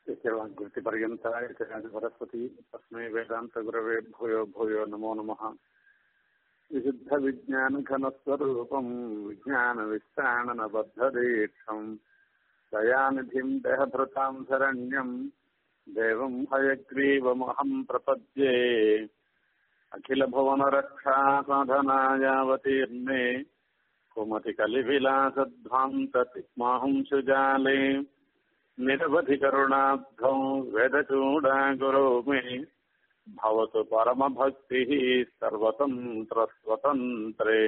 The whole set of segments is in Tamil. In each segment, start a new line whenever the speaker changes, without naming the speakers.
कृतिपर्यन्ता सरस्वती तस्मै वेदान्तगुरवे भूयो भूयो नमो नमः विशुद्धविज्ञानघनस्वरूपम् विज्ञानविस्ताननबद्धदीक्षम् दयानिधिम् देहभृताम् शरण्यम् देवम् हयग्रीवमहम् प्रपद्ये अखिलभुवनरक्षासाधनायावतीर्णे कुमतिकलिविलासध्वान्ततिग्मांशुजाले निरवधिकरुणाब्धौ वेदचूडागुरो मे भवतु परमभक्तिः सर्वतन्त्रस्वतन्त्रे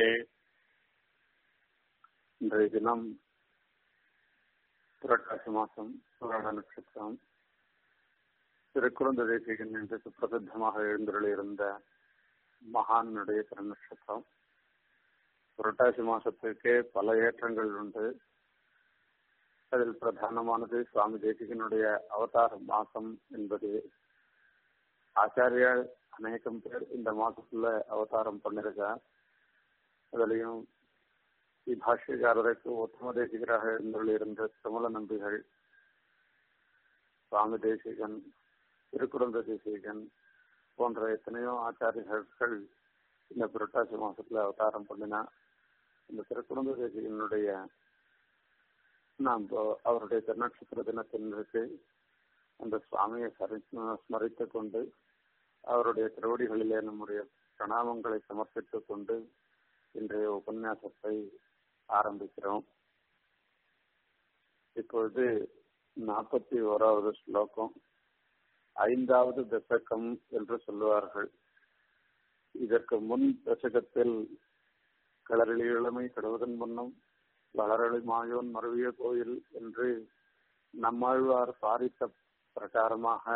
இன்றைய தினம் புரட்டாசி மாசம் புராண நட்சத்திரம் திருக்குறந்த தேசிகன் என்று சுப்பிரசித்தமாக எழுந்தருளியிருந்த மகானுடைய திருநட்சத்திரம் புரட்டாசி மாசத்திற்கே பல ஏற்றங்கள் உண்டு அதில் பிரதானமானது சுவாமி தேசிகனுடைய அவதார மாசம் என்பது ஆச்சாரியா அநேகம் பேர் இந்த மாசத்துல அவதாரம் பண்ணிருக்கார் அதுலயும் இப்பாஷ்யக்காரருக்கு உத்தம தேசிகராக இருந்துள்ள தமிழ நம்பிகள் சுவாமி தேசிகன் திருக்குறந்த தேசிகன் போன்ற எத்தனையோ ஆச்சாரியர்கள் இந்த புரட்டாசி மாசத்துல அவதாரம் பண்ணினா இந்த திருக்குறந்த தேசிகனுடைய நாம் அவருடைய திருநட்சத்திர தினத்தினருக்கு அந்த சுவாமியை ஸ்மரித்துக் கொண்டு அவருடைய திருவடிகளிலே நம்முடைய பிரணாமங்களை சமர்ப்பித்துக் கொண்டு இன்றைய உபன்யாசத்தை ஆரம்பிக்கிறோம் இப்பொழுது நாற்பத்தி ஓராவது ஸ்லோகம் ஐந்தாவது தசகம் என்று சொல்லுவார்கள் இதற்கு முன் தசகத்தில் களரளி இளமை கடுவதன் முன்னம் வளரளி மாயோன் மருவிய கோயில் என்று நம்மாழ்வார் பாரித்த பிரகாரமாக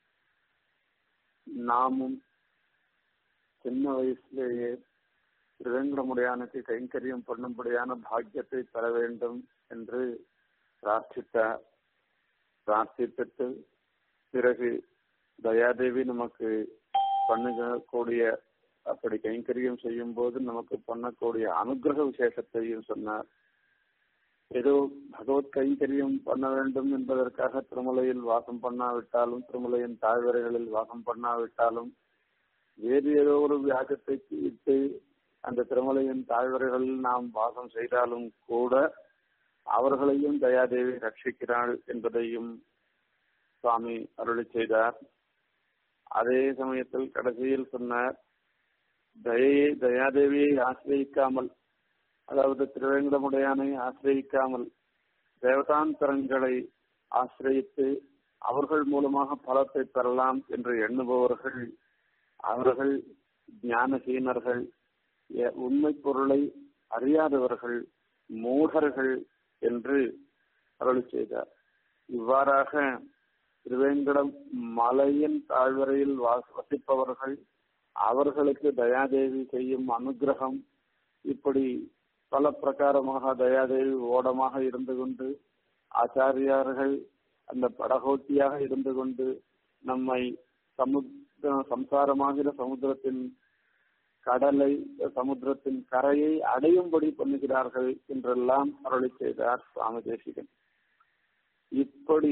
நாமும் சின்ன வயசுலேயே திருவேங்கடமுடையானுக்கு கைங்கரியம் பண்ணும்படியான பாக்கியத்தை பெற வேண்டும் என்று பிரார்த்தித்தார் பிரார்த்தித்துட்டு பிறகு தயாதேவி நமக்கு பண்ணக்கூடிய அப்படி கைங்கரியம் செய்யும் போது நமக்கு பண்ணக்கூடிய அனுகிரக விசேஷத்தையும் சொன்னார் ஏதோ பகவத் கைங்கரியம் பண்ண வேண்டும் என்பதற்காக திருமலையில் வாசம் பண்ணாவிட்டாலும் திருமலையின் தாழ்வரைகளில் வாசம் பண்ணாவிட்டாலும் வேறு ஏதோ ஒரு வியாஜத்தை இட்டு அந்த திருமலையின் தாழ்வரைகளில் நாம் வாசம் செய்தாலும் கூட அவர்களையும் தயாதேவி ரட்சிக்கிறாள் என்பதையும் சுவாமி அருளி செய்தார் அதே சமயத்தில் கடைசியில் சொன்னார் தயையை தயாதேவியை ஆசிரியிக்காமல் அதாவது திருவேங்கடமுடையானை ஆசிரியிக்காமல் தேவதாந்தரங்களை ஆசிரியித்து அவர்கள் மூலமாக பலத்தை பெறலாம் என்று எண்ணுபவர்கள் அவர்கள் ஞானஹீனர்கள் உண்மை பொருளை அறியாதவர்கள் மூடர்கள் என்று அருள் செய்தார் இவ்வாறாக திருவேங்கடம் மலையின் தாழ்வரையில் வசிப்பவர்கள் அவர்களுக்கு தயாதேவி செய்யும் அனுகிரகம் இப்படி பல பிரகாரமாக தயாதேவி ஓடமாக இருந்து கொண்டு ஆச்சாரியார்கள் அந்த படகோட்டியாக இருந்து கொண்டு நம்மை சமுத்திர சம்சாரமாகிற சமுத்திரத்தின் கடலை சமுத்திரத்தின் கரையை அடையும்படி பண்ணுகிறார்கள் என்றெல்லாம் அருளி செய்தார் சுவாமி தேசிகன் இப்படி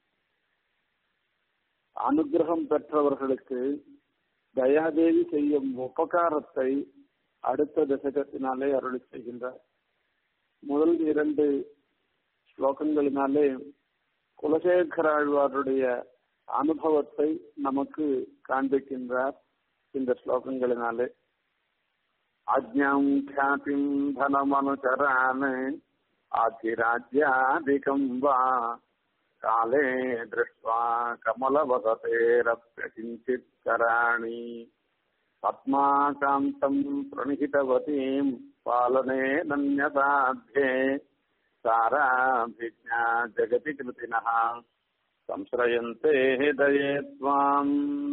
அனுகிரகம் பெற்றவர்களுக்கு தயாதேவி செய்யும் உபகாரத்தை அடுத்த தசகத்தினாலே அருளி செய்கின்றார் முதல் இரண்டு ஸ்லோகங்களினாலே குலசேகராழ்வாருடைய அனுபவத்தை நமக்கு காண்பிக்கின்றார் இந்த ஸ்லோகங்களினாலே ஆஜ்ஞாம் ख्यातिम् धनमनुचरान् आधिराज्यादिकम् वा काले दृष्ट्वा कमलवसतेरप्यकिञ्चित् कराणि पद्माकान्तम् प्रणिहितवतीम् पालने नन्यसाध्ये साराभिज्ञा जगति कृतिनः संश्रयन्ते हृदये त्वाम्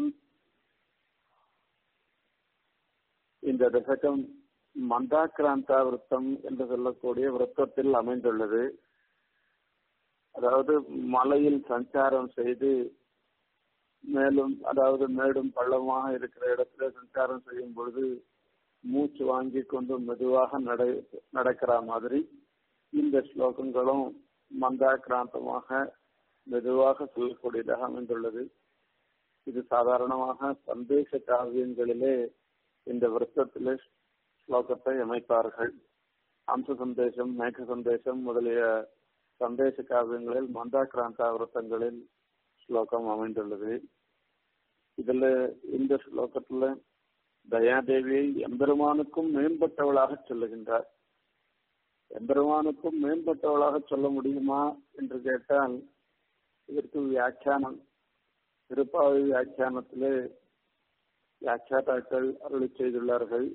இந்த தசகம் மந்தாக்கிராந்தா விரத்தம் என்று சொல்லக்கூடிய விரத்தத்தில் அமைந்துள்ளது அதாவது மலையில் சஞ்சாரம் செய்து மேலும் அதாவது மேடும் பள்ளமாக இருக்கிற இடத்துல சஞ்சாரம் செய்யும் பொழுது மூச்சு வாங்கி கொண்டு மெதுவாக நடை நடக்கிற மாதிரி இந்த ஸ்லோகங்களும் மந்தாக்கிராந்தமாக மெதுவாக சொல்லக்கூடியதாக அமைந்துள்ளது இது சாதாரணமாக சந்தேச காவியங்களிலே இந்த விருத்தத்திலே ஸ்லோகத்தை அமைப்பார்கள் அம்ச சந்தேசம் மேக சந்தேசம் முதலிய சந்தேச காவியங்களில் மந்தாக்கிராந்தா விரத்தங்களில் ஸ்லோகம் அமைந்துள்ளது இதுல இந்த ஸ்லோகத்துல தயாதேவியை எம்பெருமானுக்கும் மேம்பட்டவளாக சொல்லுகின்றார் எம்பெருமானுக்கும் மேம்பட்டவளாக சொல்ல முடியுமா என்று கேட்டால் இதற்கு வியாக்கியானம் திருப்பாவை வியாக்கியானத்திலே வியாக்கியாதாக்கள் அருளி செய்துள்ளார்கள்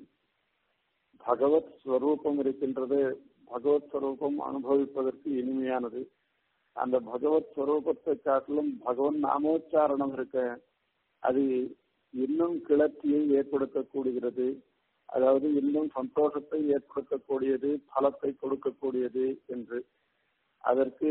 பகவத் ஸ்வரூபம் இருக்கின்றது பகவத் ஸ்வரூபம் அனுபவிப்பதற்கு இனிமையானது அந்த பகவத் ஸ்வரூபத்தை காட்டிலும் பகவன் நாமோச்சாரணம் இருக்க அது இன்னும் கிளர்ச்சியை ஏற்படுத்தக்கூடியது அதாவது இன்னும் சந்தோஷத்தை ஏற்படுத்தக்கூடியது பலத்தை கொடுக்கக்கூடியது என்று அதற்கு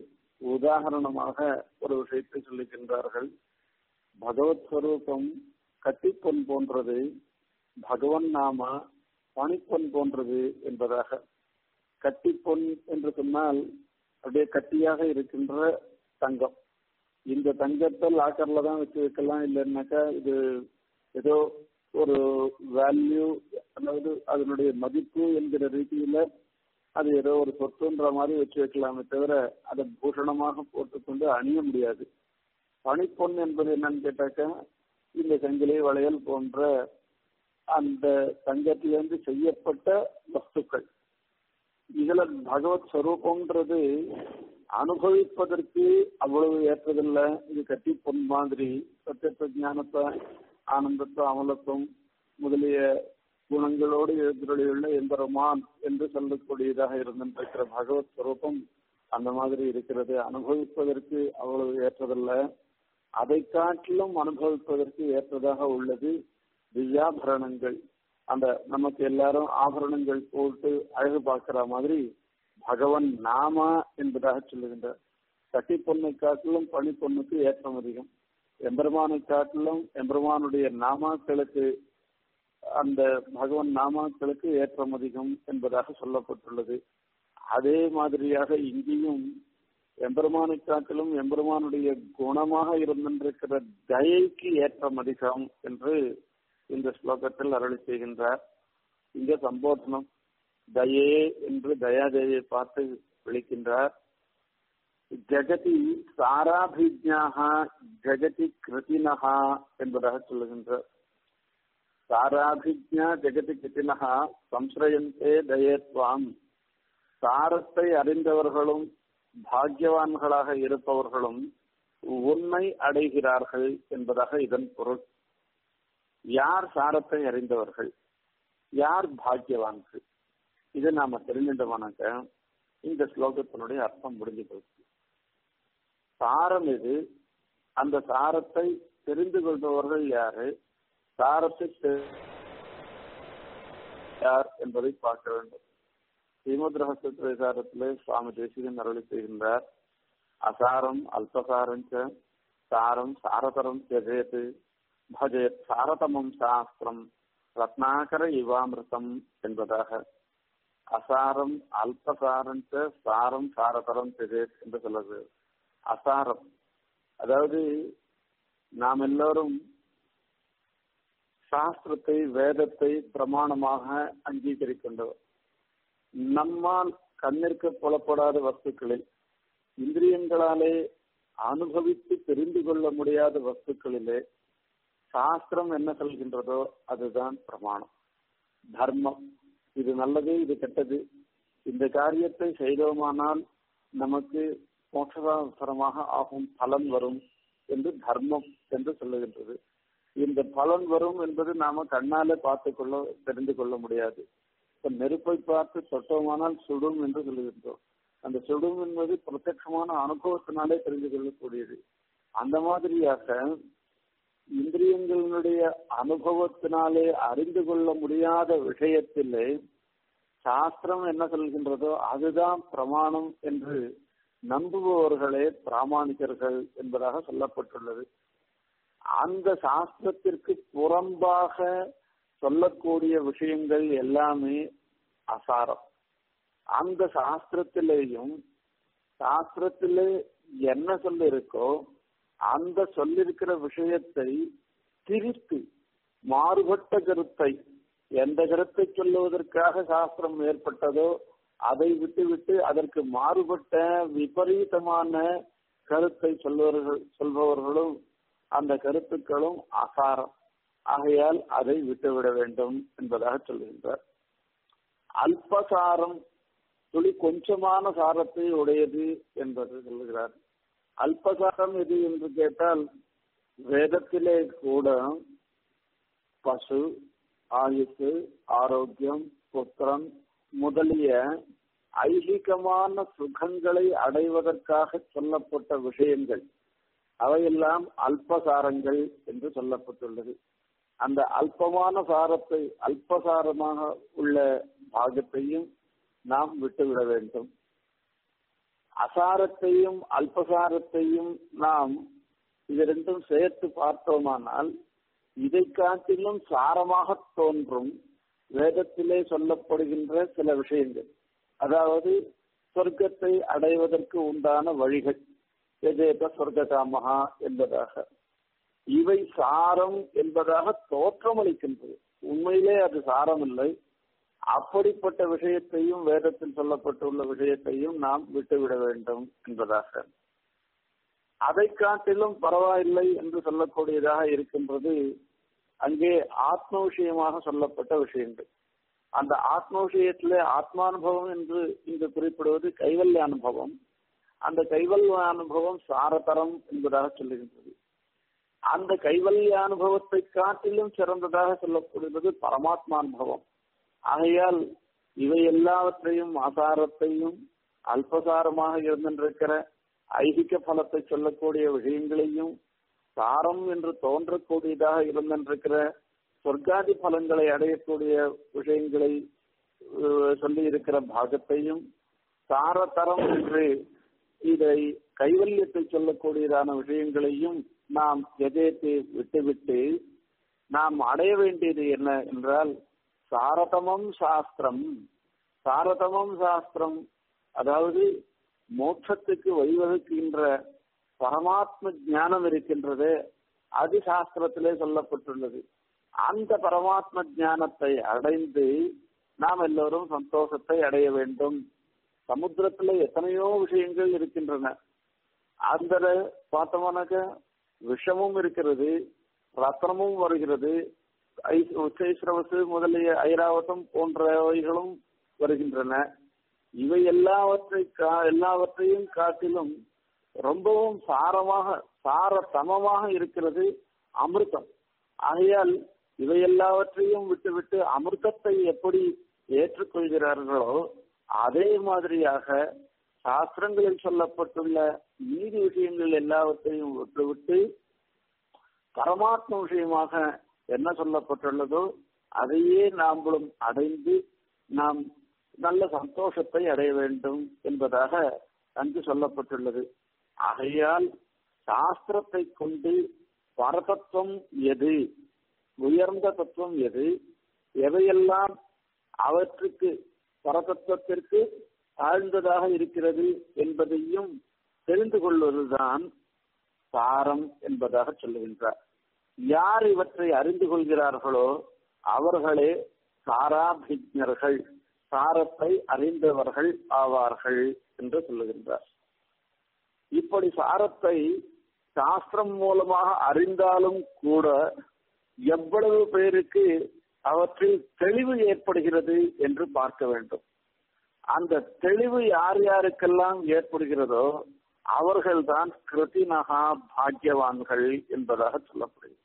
உதாரணமாக ஒரு விஷயத்தை சொல்லுகின்றார்கள் பகவத் ஸ்வரூபம் கட்டிப்பொன் போன்றது பகவன் நாம பனிப்பொன் போன்றது என்பதாக கட்டிப்பொன் என்று சொன்னால் அப்படியே கட்டியாக இருக்கின்ற தங்கம் இந்த தங்கத்தை லாக்கர்ல தான் வச்சு வைக்கலாம் இல்லைன்னாக்கா இது ஏதோ ஒரு வேல்யூ அதாவது அதனுடைய மதிப்பு என்கிற ரீதியில அது ஏதோ ஒரு சொத்துன்ற மாதிரி வச்சு வைக்கலாமே தவிர அதை பூஷணமாக போட்டுக்கொண்டு அணிய முடியாது பனிப்பொன் என்பது என்னன்னு கேட்டாக்கா இந்த சங்கிலி வளையல் போன்ற அந்த தங்கத்திலிருந்து செய்யப்பட்ட வஸ்துக்கள் இதுல பகவத் ஸ்வரூபம்ன்றது அனுபவிப்பதற்கு அவ்வளவு ஏற்றதில்லை இது கட்டி பொன் மாதிரி சத்தியத்த ஞானத்தை ஆனந்தத்தை அமலத்துவம் முதலிய குணங்களோடு எழுந்துள்ள எம்பெருமான் என்று சொல்லக்கூடியதாக இருந்திருக்கிற பகவத் ஸ்வரூபம் அந்த மாதிரி இருக்கிறது அனுபவிப்பதற்கு அவ்வளவு ஏற்றதல்ல அதை காட்டிலும் அனுபவிப்பதற்கு ஏற்றதாக உள்ளது திவ்யாபரணங்கள் அந்த நமக்கு எல்லாரும் ஆபரணங்கள் போட்டு அழகு பார்க்கிற மாதிரி பகவன் நாமா என்பதாக சொல்லுகின்றார் கட்டி பொண்ணை காட்டிலும் பனி பொண்ணுக்கு ஏற்றம் அதிகம் எம்பெருமானை காட்டிலும் எம்பெருமானுடைய நாமாக்களுக்கு அந்த பகவன் நாமாக்களுக்கு ஏற்றம் அதிகம் என்பதாக சொல்லப்பட்டுள்ளது அதே மாதிரியாக இங்கேயும் எம்பெருமானை காட்டிலும் எம்பெருமானுடைய குணமாக இருந்திருக்கிற தயைக்கு ஏற்றம் அதிகம் என்று இந்த ஸ்லோகத்தில் அருளி செய்கின்றார் இங்க சம்போதனம் தயே என்று தயாதேவியை பார்த்து விളിக்கின்றார் ஜெகதி சாராபிஜாக ஜெகதி கிருதினஹா என்பதாக சொல்லுகின்றார் சாராபிஜா ஜெகதி கிருதினஹா சம்சிரயந்தே தயேத்வாம் சாரத்தை அறிந்தவர்களும் பாக்யவான்களாக இருப்பவர்களும் உண்மை அடைகிறார்கள் என்பதாக இதன் பொருள் யார் சாரத்தை அறிந்தவர்கள் யார் பாக்கியவான்கள் இதை நாம தெரிஞ்சிட்டோம்னாக்க இந்த ஸ்லோகத்தினுடைய அர்த்தம் முடிஞ்சு போச்சு சாரம் இது அந்த சாரத்தை தெரிந்து கொள்பவர்கள் யாரு சாரத்தை யார் என்பதை பார்க்க வேண்டும் ஸ்ரீமத் ரகசிய சாரத்திலே சுவாமி தேசிகன் அருளி செய்கின்றார் அசாரம் அல்பசாரஞ்ச சாரம் சாரதரம் தியஜேது பஜேத் சாரதமம் சாஸ்திரம் ரத்னாகர இவாமிருத்தம் என்பதாக அசாரம் அல்பசாரஞ்ச சாரம் சாரதரம் திஜேத் என்று சொல்லுது அசாரம் அதாவது நாம் எல்லோரும் சாஸ்திரத்தை வேதத்தை பிரமாணமாக அங்கீகரிக்கின்றவர் நம்மால் கண்ணிற்கு புலப்படாத வஸ்துக்களில் இந்திரியங்களாலே அனுபவித்து தெரிந்து கொள்ள முடியாத வஸ்துக்களிலே சாஸ்திரம் என்ன சொல்கின்றதோ அதுதான் பிரமாணம் தர்மம் இது நல்லது இது கெட்டது இந்த காரியத்தை செய்தோமானால் நமக்கு மோட்சதாசரமாக ஆகும் பலன் வரும் என்று தர்மம் என்று சொல்லுகின்றது இந்த பலன் வரும் என்பது நாம கண்ணாலே பார்த்து கொள்ள தெரிந்து கொள்ள முடியாது இப்ப நெருப்பை பார்த்து தொட்டோமானால் சுடும் என்று சொல்லுகின்றோம் அந்த சுடும் என்பது பிரத்யட்சமான அனுபவத்தினாலே தெரிந்து கொள்ளக்கூடியது அந்த மாதிரியாக இந்திரியங்களுடைய அனுபவத்தினாலே அறிந்து கொள்ள முடியாத விஷயத்திலே சாஸ்திரம் என்ன சொல்கின்றதோ அதுதான் பிரமாணம் என்று நம்புபவர்களே பிராமணிகர்கள் என்பதாக சொல்லப்பட்டுள்ளது அந்த சாஸ்திரத்திற்கு புறம்பாக சொல்லக்கூடிய விஷயங்கள் எல்லாமே அசாரம் அந்த சாஸ்திரத்திலேயும் சாஸ்திரத்திலே என்ன சொல்லி இருக்கோ அந்த சொல்லிருக்கிற விஷயத்தை திரித்து மாறுபட்ட கருத்தை எந்த கருத்தை சொல்லுவதற்காக சாஸ்திரம் ஏற்பட்டதோ அதை விட்டுவிட்டு அதற்கு மாறுபட்ட விபரீதமான கருத்தை சொல்பவர்கள் சொல்பவர்களும் அந்த கருத்துக்களும் அசாரம் ஆகையால் அதை விட்டுவிட வேண்டும் என்பதாக சொல்லுகின்றார் அல்பசாரம் துளி கொஞ்சமான சாரத்தை உடையது என்பது சொல்லுகிறார் அல்பசாரம் எது என்று கேட்டால் வேதத்திலே கூட பசு ஆயுசு ஆரோக்கியம் புத்திரம் முதலிய ஐகிகமான சுகங்களை அடைவதற்காக சொல்லப்பட்ட விஷயங்கள் அவையெல்லாம் அல்பசாரங்கள் என்று சொல்லப்பட்டுள்ளது அந்த அல்பமான சாரத்தை அல்பசாரமாக உள்ள பாகத்தையும் நாம் விட்டுவிட வேண்டும் அசாரத்தையும் அல்பசாரத்தையும் நாம் இது ரெண்டும் சேர்த்து பார்த்தோமானால் இதை காட்டிலும் சாரமாக தோன்றும் வேதத்திலே சொல்லப்படுகின்ற சில விஷயங்கள் அதாவது சொர்க்கத்தை அடைவதற்கு உண்டான வழிகள் எதேத சொர்க்ககாமகா என்பதாக இவை சாரம் என்பதாக தோற்றமளிக்கின்றது உண்மையிலே அது சாரம் இல்லை அப்படிப்பட்ட விஷயத்தையும் வேதத்தில் சொல்லப்பட்டுள்ள விஷயத்தையும் நாம் விட்டுவிட வேண்டும் என்பதாக அதை காட்டிலும் பரவாயில்லை என்று சொல்லக்கூடியதாக இருக்கின்றது அங்கே ஆத்ம விஷயமாக சொல்லப்பட்ட விஷயங்கள் அந்த ஆத்ம விஷயத்திலே ஆத்மானுபவம் என்று இங்கு குறிப்பிடுவது கைவல்ய அனுபவம் அந்த கைவல்ய அனுபவம் சாரதரம் என்பதாக சொல்லுகின்றது அந்த கைவல்ய அனுபவத்தை காட்டிலும் சிறந்ததாக சொல்லப்படுவது பரமாத்மா அனுபவம் ஆகையால் இவை எல்லாவற்றையும் ஆசாரத்தையும் அல்பசாரமாக இருந்திருக்கிற ஐதிக பலத்தை சொல்லக்கூடிய விஷயங்களையும் சாரம் என்று தோன்றக்கூடியதாக இருந்திருக்கிற சொர்க்காதி பலன்களை அடையக்கூடிய விஷயங்களை சொல்லி இருக்கிற பாகத்தையும் சாரதரம் என்று இதை கைவல்யத்தை சொல்லக்கூடியதான விஷயங்களையும் நாம் எதேத்து விட்டுவிட்டு நாம் அடைய வேண்டியது என்ன என்றால் சாரதமம் சாஸ்திரம் சாரதமம் சாஸ்திரம் அதாவது மோட்சத்துக்கு வழிவகுக்கின்ற பரமாத்ம ஞானம் இருக்கின்றது அது சாஸ்திரத்திலே சொல்லப்பட்டுள்ளது அந்த பரமாத்ம ஞானத்தை அடைந்து நாம் எல்லோரும் சந்தோஷத்தை அடைய வேண்டும் சமுத்திரத்துல எத்தனையோ விஷயங்கள் இருக்கின்றன அந்த பார்த்தோம்னாக்க விஷமும் இருக்கிறது ரத்னமும் வருகிறது உச்சைஸ்ரவசு முதலிய ஐராவதம் போன்றவைகளும் வருகின்றன இவை எல்லாவற்றை எல்லாவற்றையும் காட்டிலும் ரொம்பவும் சாரமாக சார சமமாக இருக்கிறது அமிர்தம் ஆகையால் இவை எல்லாவற்றையும் விட்டுவிட்டு அமிர்தத்தை எப்படி ஏற்றுக்கொள்கிறார்களோ அதே மாதிரியாக சாஸ்திரங்களில் சொல்லப்பட்டுள்ள நீதி விஷயங்கள் எல்லாவற்றையும் விட்டுவிட்டு பரமாத்ம விஷயமாக என்ன சொல்லப்பட்டுள்ளதோ அதையே நாம்பளும் அடைந்து நாம் நல்ல சந்தோஷத்தை அடைய வேண்டும் என்பதாக அங்கு சொல்லப்பட்டுள்ளது ஆகையால் சாஸ்திரத்தை கொண்டு பரதத்துவம் எது உயர்ந்த தத்துவம் எது எவையெல்லாம் அவற்றுக்கு பரதத்துவத்திற்கு தாழ்ந்ததாக இருக்கிறது என்பதையும் தெரிந்து கொள்வதுதான் சாரம் என்பதாக சொல்லுகின்றார் யார் இவற்றை அறிந்து கொள்கிறார்களோ அவர்களே சாராபிஜர்கள் சாரத்தை அறிந்தவர்கள் ஆவார்கள் என்று சொல்லுகின்றார் இப்படி சாரத்தை சாஸ்திரம் மூலமாக அறிந்தாலும் கூட எவ்வளவு பேருக்கு அவற்றில் தெளிவு ஏற்படுகிறது என்று பார்க்க வேண்டும் அந்த தெளிவு யார் யாருக்கெல்லாம் ஏற்படுகிறதோ அவர்கள்தான் கிருத்தினகா பாக்கியவான்கள் என்பதாக சொல்லப்படுகிறது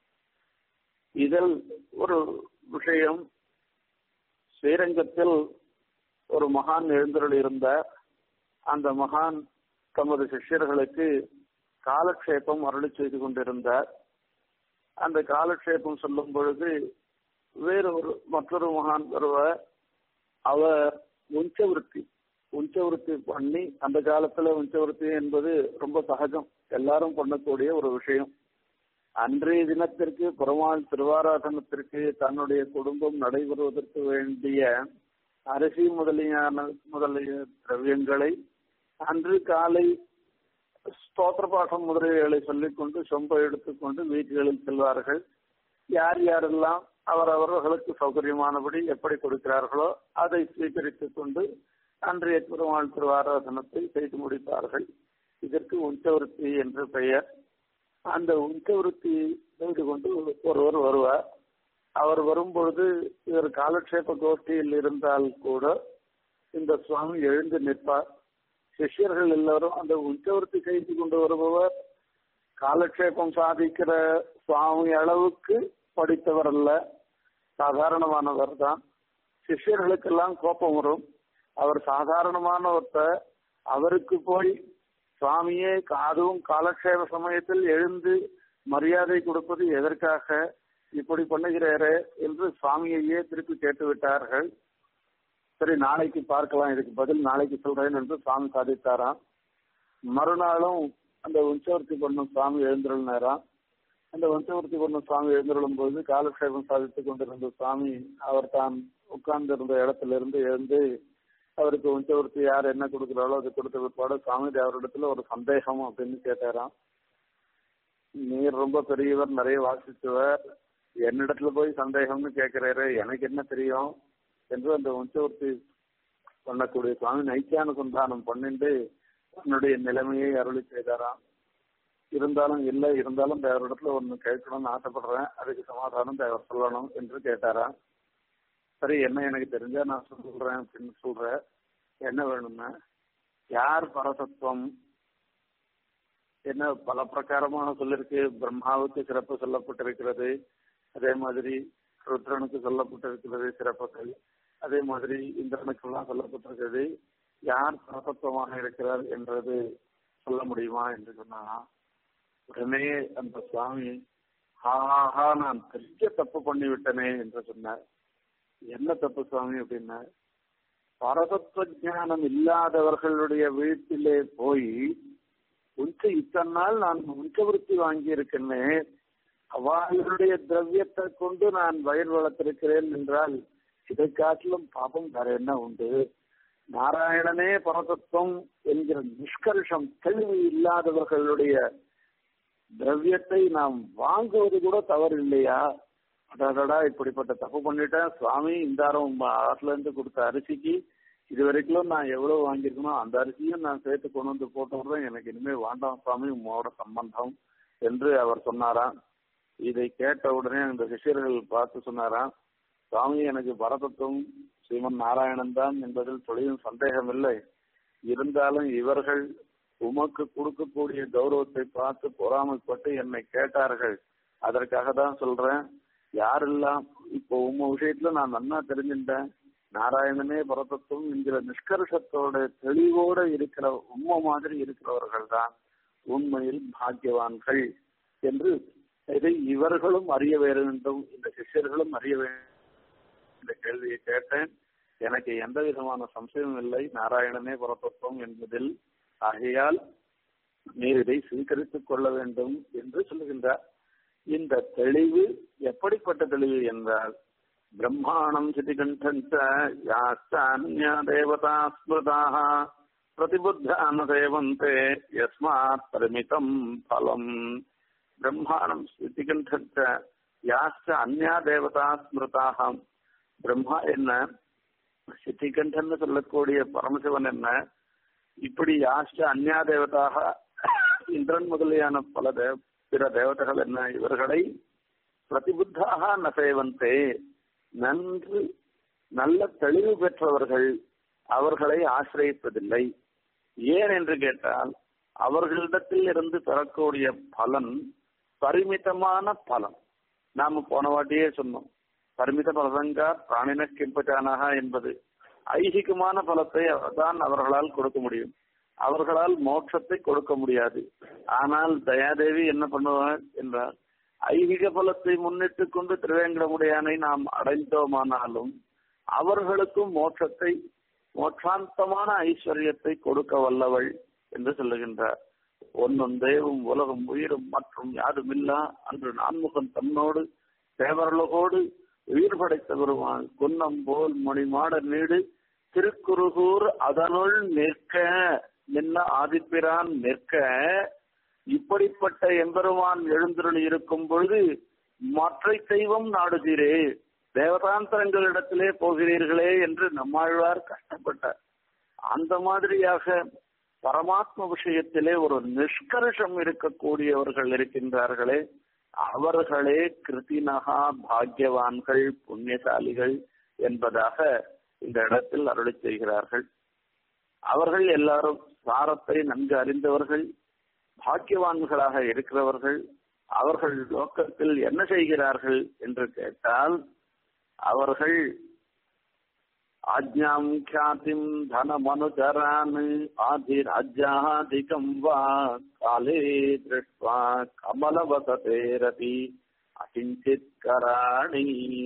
இதில் ஒரு விஷயம் ஸ்ரீரங்கத்தில் ஒரு மகான் எழுந்தருள் இருந்தார் அந்த மகான் தமது சிஷ்யர்களுக்கு காலக்ஷேபம் அருளி செய்து கொண்டிருந்தார் அந்த காலக்ஷேபம் சொல்லும் பொழுது வேறு ஒரு மற்றொரு மகான் வருவார் அவர் உஞ்சவிருத்தி உஞ்சவிருத்தி பண்ணி அந்த காலத்துல உஞ்சவிருத்தி என்பது ரொம்ப சகஜம் எல்லாரும் பண்ணக்கூடிய ஒரு விஷயம் அன்றைய தினத்திற்கு பெருமாள் திருவாராதனத்திற்கு தன்னுடைய குடும்பம் நடைபெறுவதற்கு வேண்டிய அரிசி முதலியான முதலிய திரவியங்களை அன்று காலை ஸ்தோத்திர பாடம் முதலியவைகளை சொல்லிக்கொண்டு சொம்பை எடுத்துக்கொண்டு வீடுகளில் செல்வார்கள் யார் யாரெல்லாம் அவரவர்களுக்கு சௌகரியமானபடி எப்படி கொடுக்கிறார்களோ அதை சுவீகரித்துக் கொண்டு அன்றைய பெருமாள் திருவாராதனத்தை செய்து முடிப்பார்கள் இதற்கு உஞ்சவருத்தி என்று பெயர் அந்த உஞ்சவருத்தி செய்து கொண்டு ஒருவர் வருவார் அவர் வரும்பொழுது இவர் காலக்ஷேப கோஷ்டியில் இருந்தால் கூட இந்த சுவாமி எழுந்து நிற்பார் சிஷ்யர்கள் எல்லாரும் அந்த உச்சவர்த்தி செய்து கொண்டு வருபவர் காலக்ஷேபம் சாதிக்கிற சுவாமி அளவுக்கு படித்தவர் அல்ல சாதாரணமானவர் தான் சிஷ்யர்களுக்கெல்லாம் கோபம் வரும் அவர் சாதாரணமானவர்த்த அவருக்கு போய் சுவாமியே அதுவும் காலக்ஷேப சமயத்தில் எழுந்து மரியாதை கொடுப்பது எதற்காக இப்படி பண்ணுகிறாரே என்று சுவாமியையே திருப்பி கேட்டு விட்டார்கள் சரி நாளைக்கு பார்க்கலாம் இதுக்கு பதில் நாளைக்கு சொல்றேன் என்று சுவாமி சாதித்தாராம் மறுநாளும் அந்த உஞ்சவர்த்தி பண்ணும் சுவாமி எழுந்திருள் நேரம் அந்த வம்சவர்த்தி பண்ணும் சுவாமி எழுந்திருளும் போது காலக்ஷேபம் சாதித்துக் கொண்டிருந்த சுவாமி அவர் தான் உட்கார்ந்து இருந்த இடத்துல இருந்து எழுந்து அவருக்கு வம்சவர்த்தி யார் என்ன கொடுக்குறாளோ அது கொடுத்த பிற்பாடு சுவாமி அவரிடத்துல ஒரு சந்தேகம் அப்படின்னு கேட்டாராம் நீர் ரொம்ப பெரியவர் நிறைய வாசிச்சவர் என்னிடத்துல போய் சந்தேகம்னு கேட்கிறாரு எனக்கு என்ன தெரியும் என்று அந்த வம்சவர்த்தி பண்ணக்கூடிய சுவாமி நைத்தியானுசந்தானம் பண்ணிட்டு தன்னுடைய நிலைமையை அருளி செய்தாராம் இருந்தாலும் இல்லை இருந்தாலும் தேவரிடத்துல ஒண்ணு கேட்கணும்னு ஆசைப்படுறேன் அதுக்கு சமாதானம் தேவர் சொல்லணும் என்று கேட்டாராம் சரி என்ன எனக்கு தெரிஞ்சா நான் சொல்றேன் அப்படின்னு சொல்றேன் என்ன வேணும்னா யார் பரசத்துவம் என்ன பல பிரகாரமாக சொல்லிருக்கு பிரம்மாவுக்கு சிறப்பு சொல்லப்பட்டிருக்கிறது அதே மாதிரி ருத்ரனுக்கு சொல்லப்பட்டிருக்கிறது சிறப்புகள் அதே மாதிரி இந்திரனுக்கெல்லாம் சொல்லப்பட்டிருக்கிறது யார் பரசத்துவமாக இருக்கிறார் என்றது சொல்ல முடியுமா என்று சொன்னா உடனே அந்த சுவாமி ஹாஹா நான் பெரிய தப்பு பண்ணி விட்டனே என்று சொன்னார் என்ன தப்பு சுவாமி அப்படின்னா பரதத்துவ ஞானம் இல்லாதவர்களுடைய வீட்டிலே போய் உஞ்ச இத்தனை நாள் நான் உஞ்சவருத்தி வாங்கி இருக்கேனே அவர்களுடைய திரவியத்தை கொண்டு நான் வயல் வளர்த்திருக்கிறேன் என்றால் இதை காட்டிலும் பாபம் வேற என்ன உண்டு நாராயணனே பரதத்துவம் என்கிற நிஷ்கர்ஷம் தெளிவு இல்லாதவர்களுடைய திரவியத்தை நாம் வாங்குவது கூட தவறு இல்லையா அடாடா இப்படிப்பட்ட தப்பு பண்ணிட்டேன் சுவாமி இந்தாரம் ஆற்றுல இருந்து கொடுத்த அரிசிக்கு இது வரைக்கும் நான் எவ்வளவு வாங்கியிருக்கணும் அந்த அரிசியும் நான் சேர்த்து கொண்டு வந்து போட்டோம் எனக்கு இனிமே வேண்டாம் சுவாமி உங்களோட சம்பந்தம் என்று அவர் சொன்னாராம் இதை கேட்ட உடனே அந்த சிஷியர்கள் பார்த்து சொன்னாராம் சுவாமி எனக்கு பரதத்துவம் ஸ்ரீமன் நாராயணன் தான் என்பதில் தொழிலும் சந்தேகம் இல்லை இருந்தாலும் இவர்கள் உமக்கு கொடுக்கக்கூடிய கௌரவத்தை பார்த்து பொறாமைப்பட்டு என்னை கேட்டார்கள் அதற்காக தான் சொல்றேன் யாரெல்லாம் இப்போ உங்க விஷயத்துல நான் நன்னா தெரிஞ்சுட்டேன் நாராயணனே பரதத்துவம் என்கிற நிஷ்கர்ஷத்தோட தெளிவோட இருக்கிற உண்மை மாதிரி இருக்கிறவர்கள் தான் உண்மையில் பாக்கியவான்கள் என்று இதை இவர்களும் அறிய வேண்டும் இந்த சிஷ்யர்களும் அறிய வேண்டும் இந்த கேள்வியை கேட்டேன் எனக்கு எந்த விதமான சம்சயமும் இல்லை நாராயணனே பரதத்துவம் என்பதில் ஆகையால் நீர் இதை சுவீகரித்துக் கொள்ள வேண்டும் என்று சொல்லுகின்றார் இந்த தெளிவு எப்படிப்பட்ட தெளிவு என்றால் பிரம்மாணம் சிதிகண்டஞ்ச யாஸ்தான்யா தேவதா ஸ்மிருதாக பிரதிபுத்தான தேவந்தே யஸ்மாத் பரிமிதம் பலம் பிரம்மாணம் சிதிகண்டஞ்ச யாஸ்த அந்யா தேவதா ஸ்மிருதாக பிரம்மா என்ன சித்திகண்டன் சொல்லக்கூடிய பரமசிவன் என்ன இப்படி யாஷ்ட அந்யா தேவதாக இந்திரன் முதலியான பல தேவ பிற தேவதைகள் என்ன இவர்களை பிரதிபுத்தாக நசேவந்தே நன்று நல்ல தெளிவு பெற்றவர்கள் அவர்களை ஆசிரியப்பதில்லை ஏன் என்று கேட்டால் அவர்களிடத்தில் இருந்து பெறக்கூடிய பலன் பரிமிதமான பலன் நாம போன வாட்டியே சொன்னோம் பரிமித பலதங்கா பிராணின கிம்பச்சானாக என்பது ஐகிகமான பலத்தை தான் அவர்களால் கொடுக்க முடியும் அவர்களால் மோட்சத்தை கொடுக்க முடியாது ஆனால் தயாதேவி என்ன பண்ணுவார் என்றால் ஐகிக பலத்தை முன்னிட்டு கொண்டு திருவேங்கடமுடையானை நாம் அடைந்தோமானாலும் அவர்களுக்கும் மோட்சத்தை மோட்சாந்தமான ஐஸ்வர்யத்தை கொடுக்க வல்லவள் என்று சொல்லுகின்றார் ஒன்னும் தெய்வம் உலகம் உயிரும் மற்றும் யாருமில்லா அன்று நான்முகன் தன்னோடு தேவர்களோடு உயிர் படைத்த பெருமான் குன்னம் போல் மணிமாட நீடு திருக்குறுகூர் அதனுள் நிற்க நின்ன ஆதிப்பிரான் நிற்க இப்படிப்பட்ட எம்பெருமான் எழுந்தருளி இருக்கும் பொழுது மற்ற தெய்வம் நாடுகிறே தேவதாந்தரங்களிடத்திலே போகிறீர்களே என்று நம்மாழ்வார் கஷ்டப்பட்டார் அந்த மாதிரியாக பரமாத்ம விஷயத்திலே ஒரு நிஷ்கர்ஷம் இருக்கக்கூடியவர்கள் இருக்கின்றார்களே அவர்களே கிருத்தினகா பாக்யவான்கள் புண்ணியசாலிகள் என்பதாக இந்த இடத்தில் அருளி செய்கிறார்கள் அவர்கள் எல்லாரும் சாரத்தை நன்கு அறிந்தவர்கள் பாக்கியவான்களாக இருக்கிறவர்கள் அவர்கள் லோக்கத்தில் என்ன செய்கிறார்கள் என்று கேட்டால் அவர்கள் ஆஜ்ஞாம் கியாதிம் தனமனுச்சரான் ஆதிராஜ்யாதிகம் வா காலே திருஷ்வா கமலவசதேரபி அகிஞ்சித் கராணி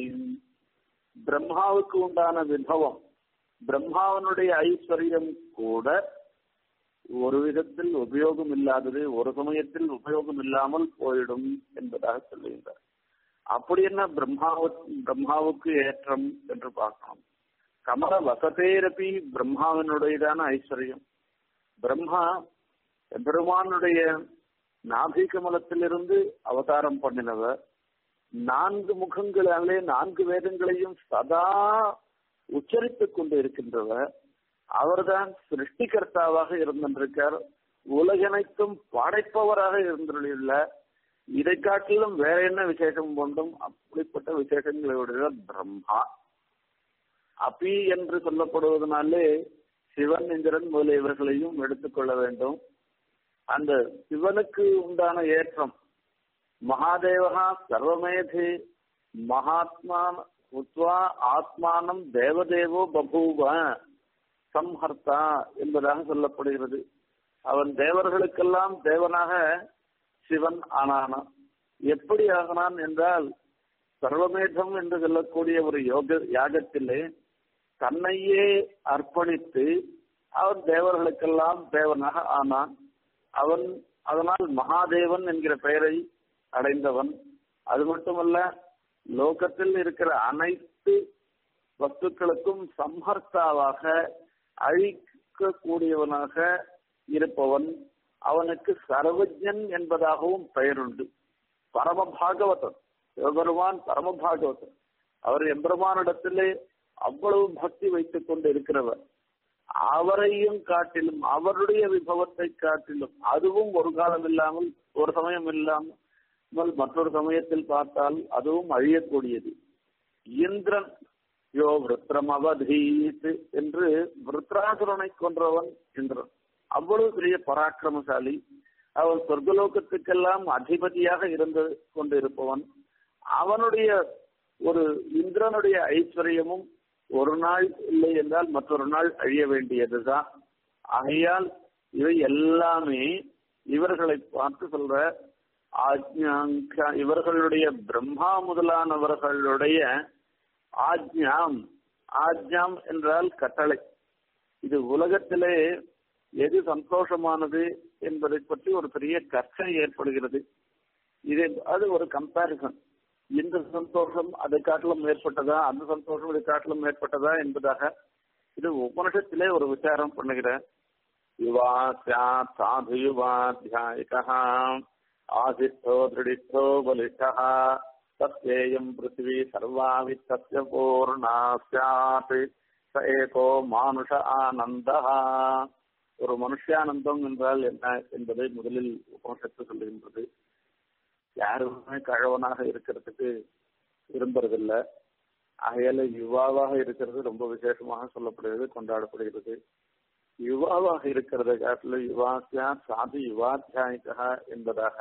பிரம்மாவுக்கு உண்டான விபவம் பிரம்மாவனுடைய ஐஸ்வர்யம் கூட ஒரு விதத்தில் உபயோகம் இல்லாதது ஒரு சமயத்தில் உபயோகம் இல்லாமல் போயிடும் என்பதாக சொல்லுகின்றார் அப்படி என்ன பிரம்மாவு பிரம்மாவுக்கு ஏற்றம் என்று பார்க்கணும் கமல வசதேரபி பிரம்மாவினுடையதான ஐஸ்வர்யம் பிரம்மா பெருமானுடைய நாபி கமலத்திலிருந்து அவதாரம் பண்ணினவர் நான்கு முகங்களாலே நான்கு வேதங்களையும் சதா உச்சரித்துக் கொண்டு இருக்கின்றவர் அவர்தான் சிருஷ்டிகர்த்தாவாக இருந்திருக்கார் உலகனைத்தும் படைப்பவராக இருந்துள்ளார் இதை காட்டிலும் வேற என்ன விசேஷம் கொண்டும் அப்படிப்பட்ட விசேஷங்களுடைய பிரம்மா அபி என்று சொல்லப்படுவதனாலே சிவன் இந்திரன் முதலியவர்களையும் எடுத்துக்கொள்ள வேண்டும் அந்த சிவனுக்கு உண்டான ஏற்றம் மகாதேவகா சர்வமேதே மகாத்மா உத்வா ஆத்மானம் தேவதேவோ பபூவ சம்ஹர்த்தா என்பதாக சொல்லப்படுகிறது அவன் தேவர்களுக்கெல்லாம் தேவனாக சிவன் ஆனானான் எப்படி ஆகினான் என்றால் சர்வமேதம் என்று சொல்லக்கூடிய ஒரு யோக யாகத்திலே தன்னையே அர்ப்பணித்து அவன் தேவர்களுக்கெல்லாம் தேவனாக ஆனான் அவன் அதனால் மகாதேவன் என்கிற பெயரை அடைந்தவன் அது மட்டுமல்ல லோகத்தில் இருக்கிற அனைத்து வஸ்துக்களுக்கும் சம்ஹர்த்தாவாக அழிக்கக்கூடியவனாக இருப்பவன் அவனுக்கு சர்வஜன் என்பதாகவும் பெயருண்டு பரம பாகவதன் சிவபெருமான் பரம பாகவதன் அவர் எம்பெருமானிடத்திலே அவ்வளவு பக்தி வைத்துக் கொண்டு இருக்கிறவர் அவரையும் காட்டிலும் அவருடைய விபவத்தை காட்டிலும் அதுவும் ஒரு காலம் இல்லாமல் ஒரு சமயம் இல்லாமல் மற்றொரு சமயத்தில் பார்த்தால் அதுவும் அழியக்கூடியது இந்திரன் யோ விருத்திரம் அவதீத் என்று விருத்ராசுரனை கொன்றவன் இந்திரன் அவ்வளவு பெரிய பராக்கிரமசாலி அவன் சொர்க்கலோகத்துக்கெல்லாம் அதிபதியாக இருந்து கொண்டு இருப்பவன் அவனுடைய ஒரு இந்திரனுடைய ஐஸ்வர்யமும் ஒரு நாள் இல்லை என்றால் மற்றொரு நாள் அழிய வேண்டியதுதான் ஆகையால் இவை எல்லாமே இவர்களை பார்த்து சொல்ற ஆஜ்ஞாங்க இவர்களுடைய பிரம்மா முதலானவர்களுடைய ஆஜ்ஞாம் ஆஜ்ஞாம் என்றால் கட்டளை இது உலகத்திலே எது சந்தோஷமானது என்பதை பற்றி ஒரு பெரிய கற்கை ஏற்படுகிறது இது அது ஒரு கம்பாரிசன் இந்த சந்தோஷம் அதை காட்டிலும் ஏற்பட்டதா அந்த சந்தோஷம் இதை காட்டிலும் ஏற்பட்டதா என்பதாக இது உபனிஷத்திலே ஒரு விசாரம் பண்ணுகிறேன் யுவா சாத் சாது யுவாத்தியாயிகா ஆதித்தோ திருடித்தோ பலிஷ்டா தத்யேயம் பிருத்திவி சர்வாவித்தஸ்ய பூர்ணா சாத் ச ஏகோ மானுஷ ஆனந்தா ஒரு மனுஷானந்தம் என்றால் என்ன என்பதை முதலில் உபனிஷத்து சொல்லுகின்றது யாருமே கழவனாக இருக்கிறதுக்கு விரும்புறதில்லை ஆகையால யுவாவாக இருக்கிறது ரொம்ப விசேஷமாக சொல்லப்படுகிறது கொண்டாடப்படுகிறது யுவாவாக இருக்கிறத காட்டில யுவாசியா சாதி யுவாத்தியாயிகா என்பதாக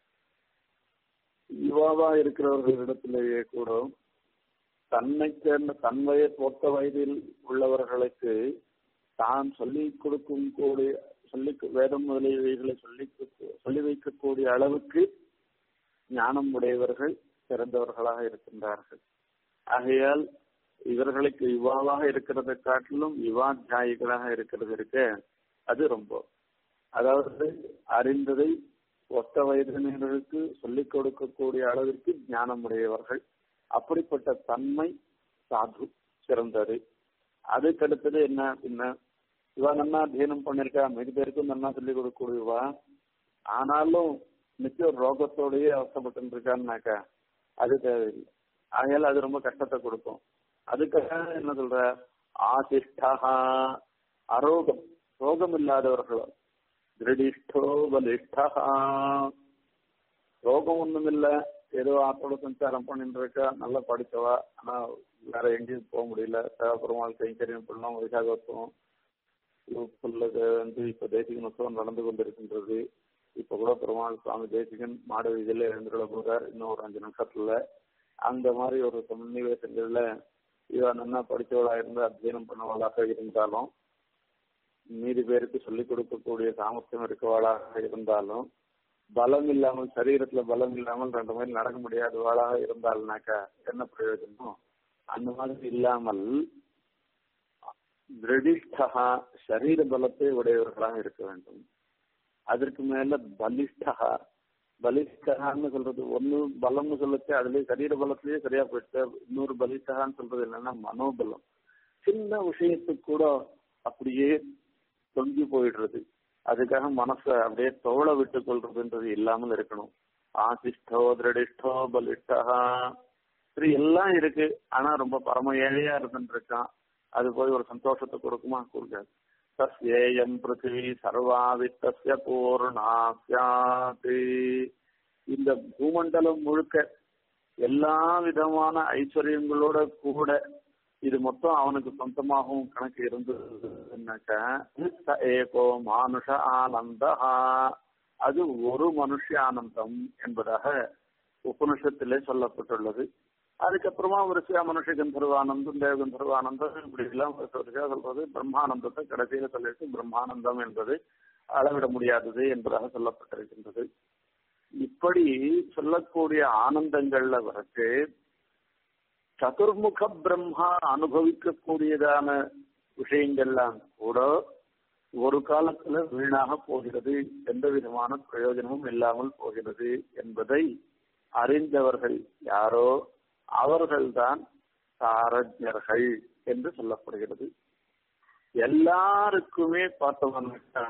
யுவாவா இருக்கிறவர்களிடத்திலேயே கூட தன்னை சேர்ந்த தன் வய பொத்த வயதில் உள்ளவர்களுக்கு தான் சொல்லி கொடுக்கும் கூடிய சொல்லி வேதம் முதலியவைகளை சொல்லி சொல்லி வைக்கக்கூடிய அளவுக்கு ஞானம் உடையவர்கள் சிறந்தவர்களாக இருக்கின்றார்கள் ஆகையால் இவர்களுக்கு யுவாவாக இருக்கிறதை காட்டிலும் யுவாத்தியாயிகளாக இருக்கிறது இருக்க அது ரொம்ப அதாவது அறிந்ததை ஒத்த வயதினர்களுக்கு சொல்லிக் கொடுக்கக்கூடிய அளவிற்கு ஞானம் உடையவர்கள் அப்படிப்பட்ட தன்மை சாது சிறந்தது அதுக்கடுத்தது என்ன அப்படின்னா இவா நன்னா அத்தியனம் பண்ணிருக்கா மிக பேருக்கும் நன்னா சொல்லி கொடுக்கக்கூடியவா ஆனாலும் நிச்சயம் ரோகத்தோடயே அவசப்பட்டு இருக்கான்னாக்கா அது தேவையில்லை ஆகையால அது ரொம்ப கஷ்டத்தை கொடுக்கும் அதுக்காக என்ன சொல்ற ஆசிஷ்டா அரோகம் ரோகம் இல்லாதவர்களோ திருடிஷ்டோ பலிஷ்டா ரோகம் ஒண்ணும் இல்ல ஏதோ ஆத்தோட சஞ்சாரம் பண்ணிட்டு இருக்கா நல்லா படிச்சவா ஆனா வேற எங்கேயும் போக முடியல பெருமாள் கைங்கரியம் பண்ணலாம் வைசாகத்துவம் சொல்லுக்கு வந்து இப்ப தேசிகன் உற்சவம் நடந்து கொண்டிருக்கின்றது இப்ப கூட பெருமாள் சுவாமி தேசிகன் மாட வீதியில எழுந்துள்ள போறார் இன்னும் ஒரு அஞ்சு நிமிஷத்துல அந்த மாதிரி ஒரு சன்னிவேசங்கள்ல இவ நல்லா படிச்சவளா இருந்து அத்தியனம் பண்ணவளாக இருந்தாலும் மீதி பேருக்கு சொல்லிக் கொடுக்கக்கூடிய சாமர்த்தியம் இருக்கவாளாக இருந்தாலும் பலம் இல்லாமல் சரீரத்துல பலம் இல்லாமல் ரெண்டு மாதிரி நடக்க முடியாதவாளாக இருந்தாள்னாக்கா என்ன பிரயோஜனம் அந்த மாதிரி இல்லாமல் திருடிஷ்டா சரீர பலத்தை உடையவர்களாக இருக்க வேண்டும் அதற்கு மேல பலிஷ்டா பலிஷ்டகான்னு சொல்றது ஒண்ணு பலம்னு சொல்லச்சு அதுலயே சரீர பலத்திலேயே சரியா போயிடுச்சு இன்னொரு பலிஷ்டகான்னு சொல்றது என்னன்னா மனோபலம் சின்ன விஷயத்துக்கு கூட அப்படியே தொங்கி போயிடுறது அதுக்காக மனசை அப்படியே தோள விட்டு கொள்றதுன்றது இல்லாமல் இருக்கணும் ஆசிஷ்டோ திருடிஷ்டோ பலிஷ்டா சரி எல்லாம் இருக்கு ஆனா ரொம்ப பரம ஏழையா இருந்துட்டு இருக்கான் அது போய் ஒரு சந்தோஷத்தை கொடுக்குமா கொடுக்காது தஸ்யேயம் பிருத்திவி சர்வாவித்தஸ்ய பூர்ணாஸ்யாதி இந்த பூமண்டலம் முழுக்க எல்லா விதமான ஐஸ்வர்யங்களோட கூட இது மொத்தம் அவனுக்கு சொந்தமாகவும் கணக்கு இருந்ததுன்னாக்கா ஏகோ மானுஷ ஆனந்தா அது ஒரு மனுஷ ஆனந்தம் என்பதாக உபனிஷத்திலே சொல்லப்பட்டுள்ளது அதுக்கப்புறமா வரிசையா மனுஷ கந்தர்வானந்தம் தேவ கந்தர்வானந்தம் இப்படி எல்லாம் வரிசையா சொல்றது பிரம்மானந்தத்தை கடைசியில சொல்லிட்டு பிரம்மானந்தம் என்பது அளவிட முடியாதது என்பதாக சொல்லப்பட்டிருக்கின்றது இப்படி சொல்லக்கூடிய ஆனந்தங்கள்ல வரைக்கு சதுர்முக பிரம்மா அனுபவிக்கக்கூடியதான விஷயங்கள்லாம் கூட ஒரு காலத்துல வீணாக போகிறது எந்த விதமான பிரயோஜனமும் இல்லாமல் போகிறது என்பதை அறிந்தவர்கள் யாரோ அவர்கள்தான் சாரஜர்கள் என்று சொல்லப்படுகிறது எல்லாருக்குமே பார்த்தோம்னாக்கா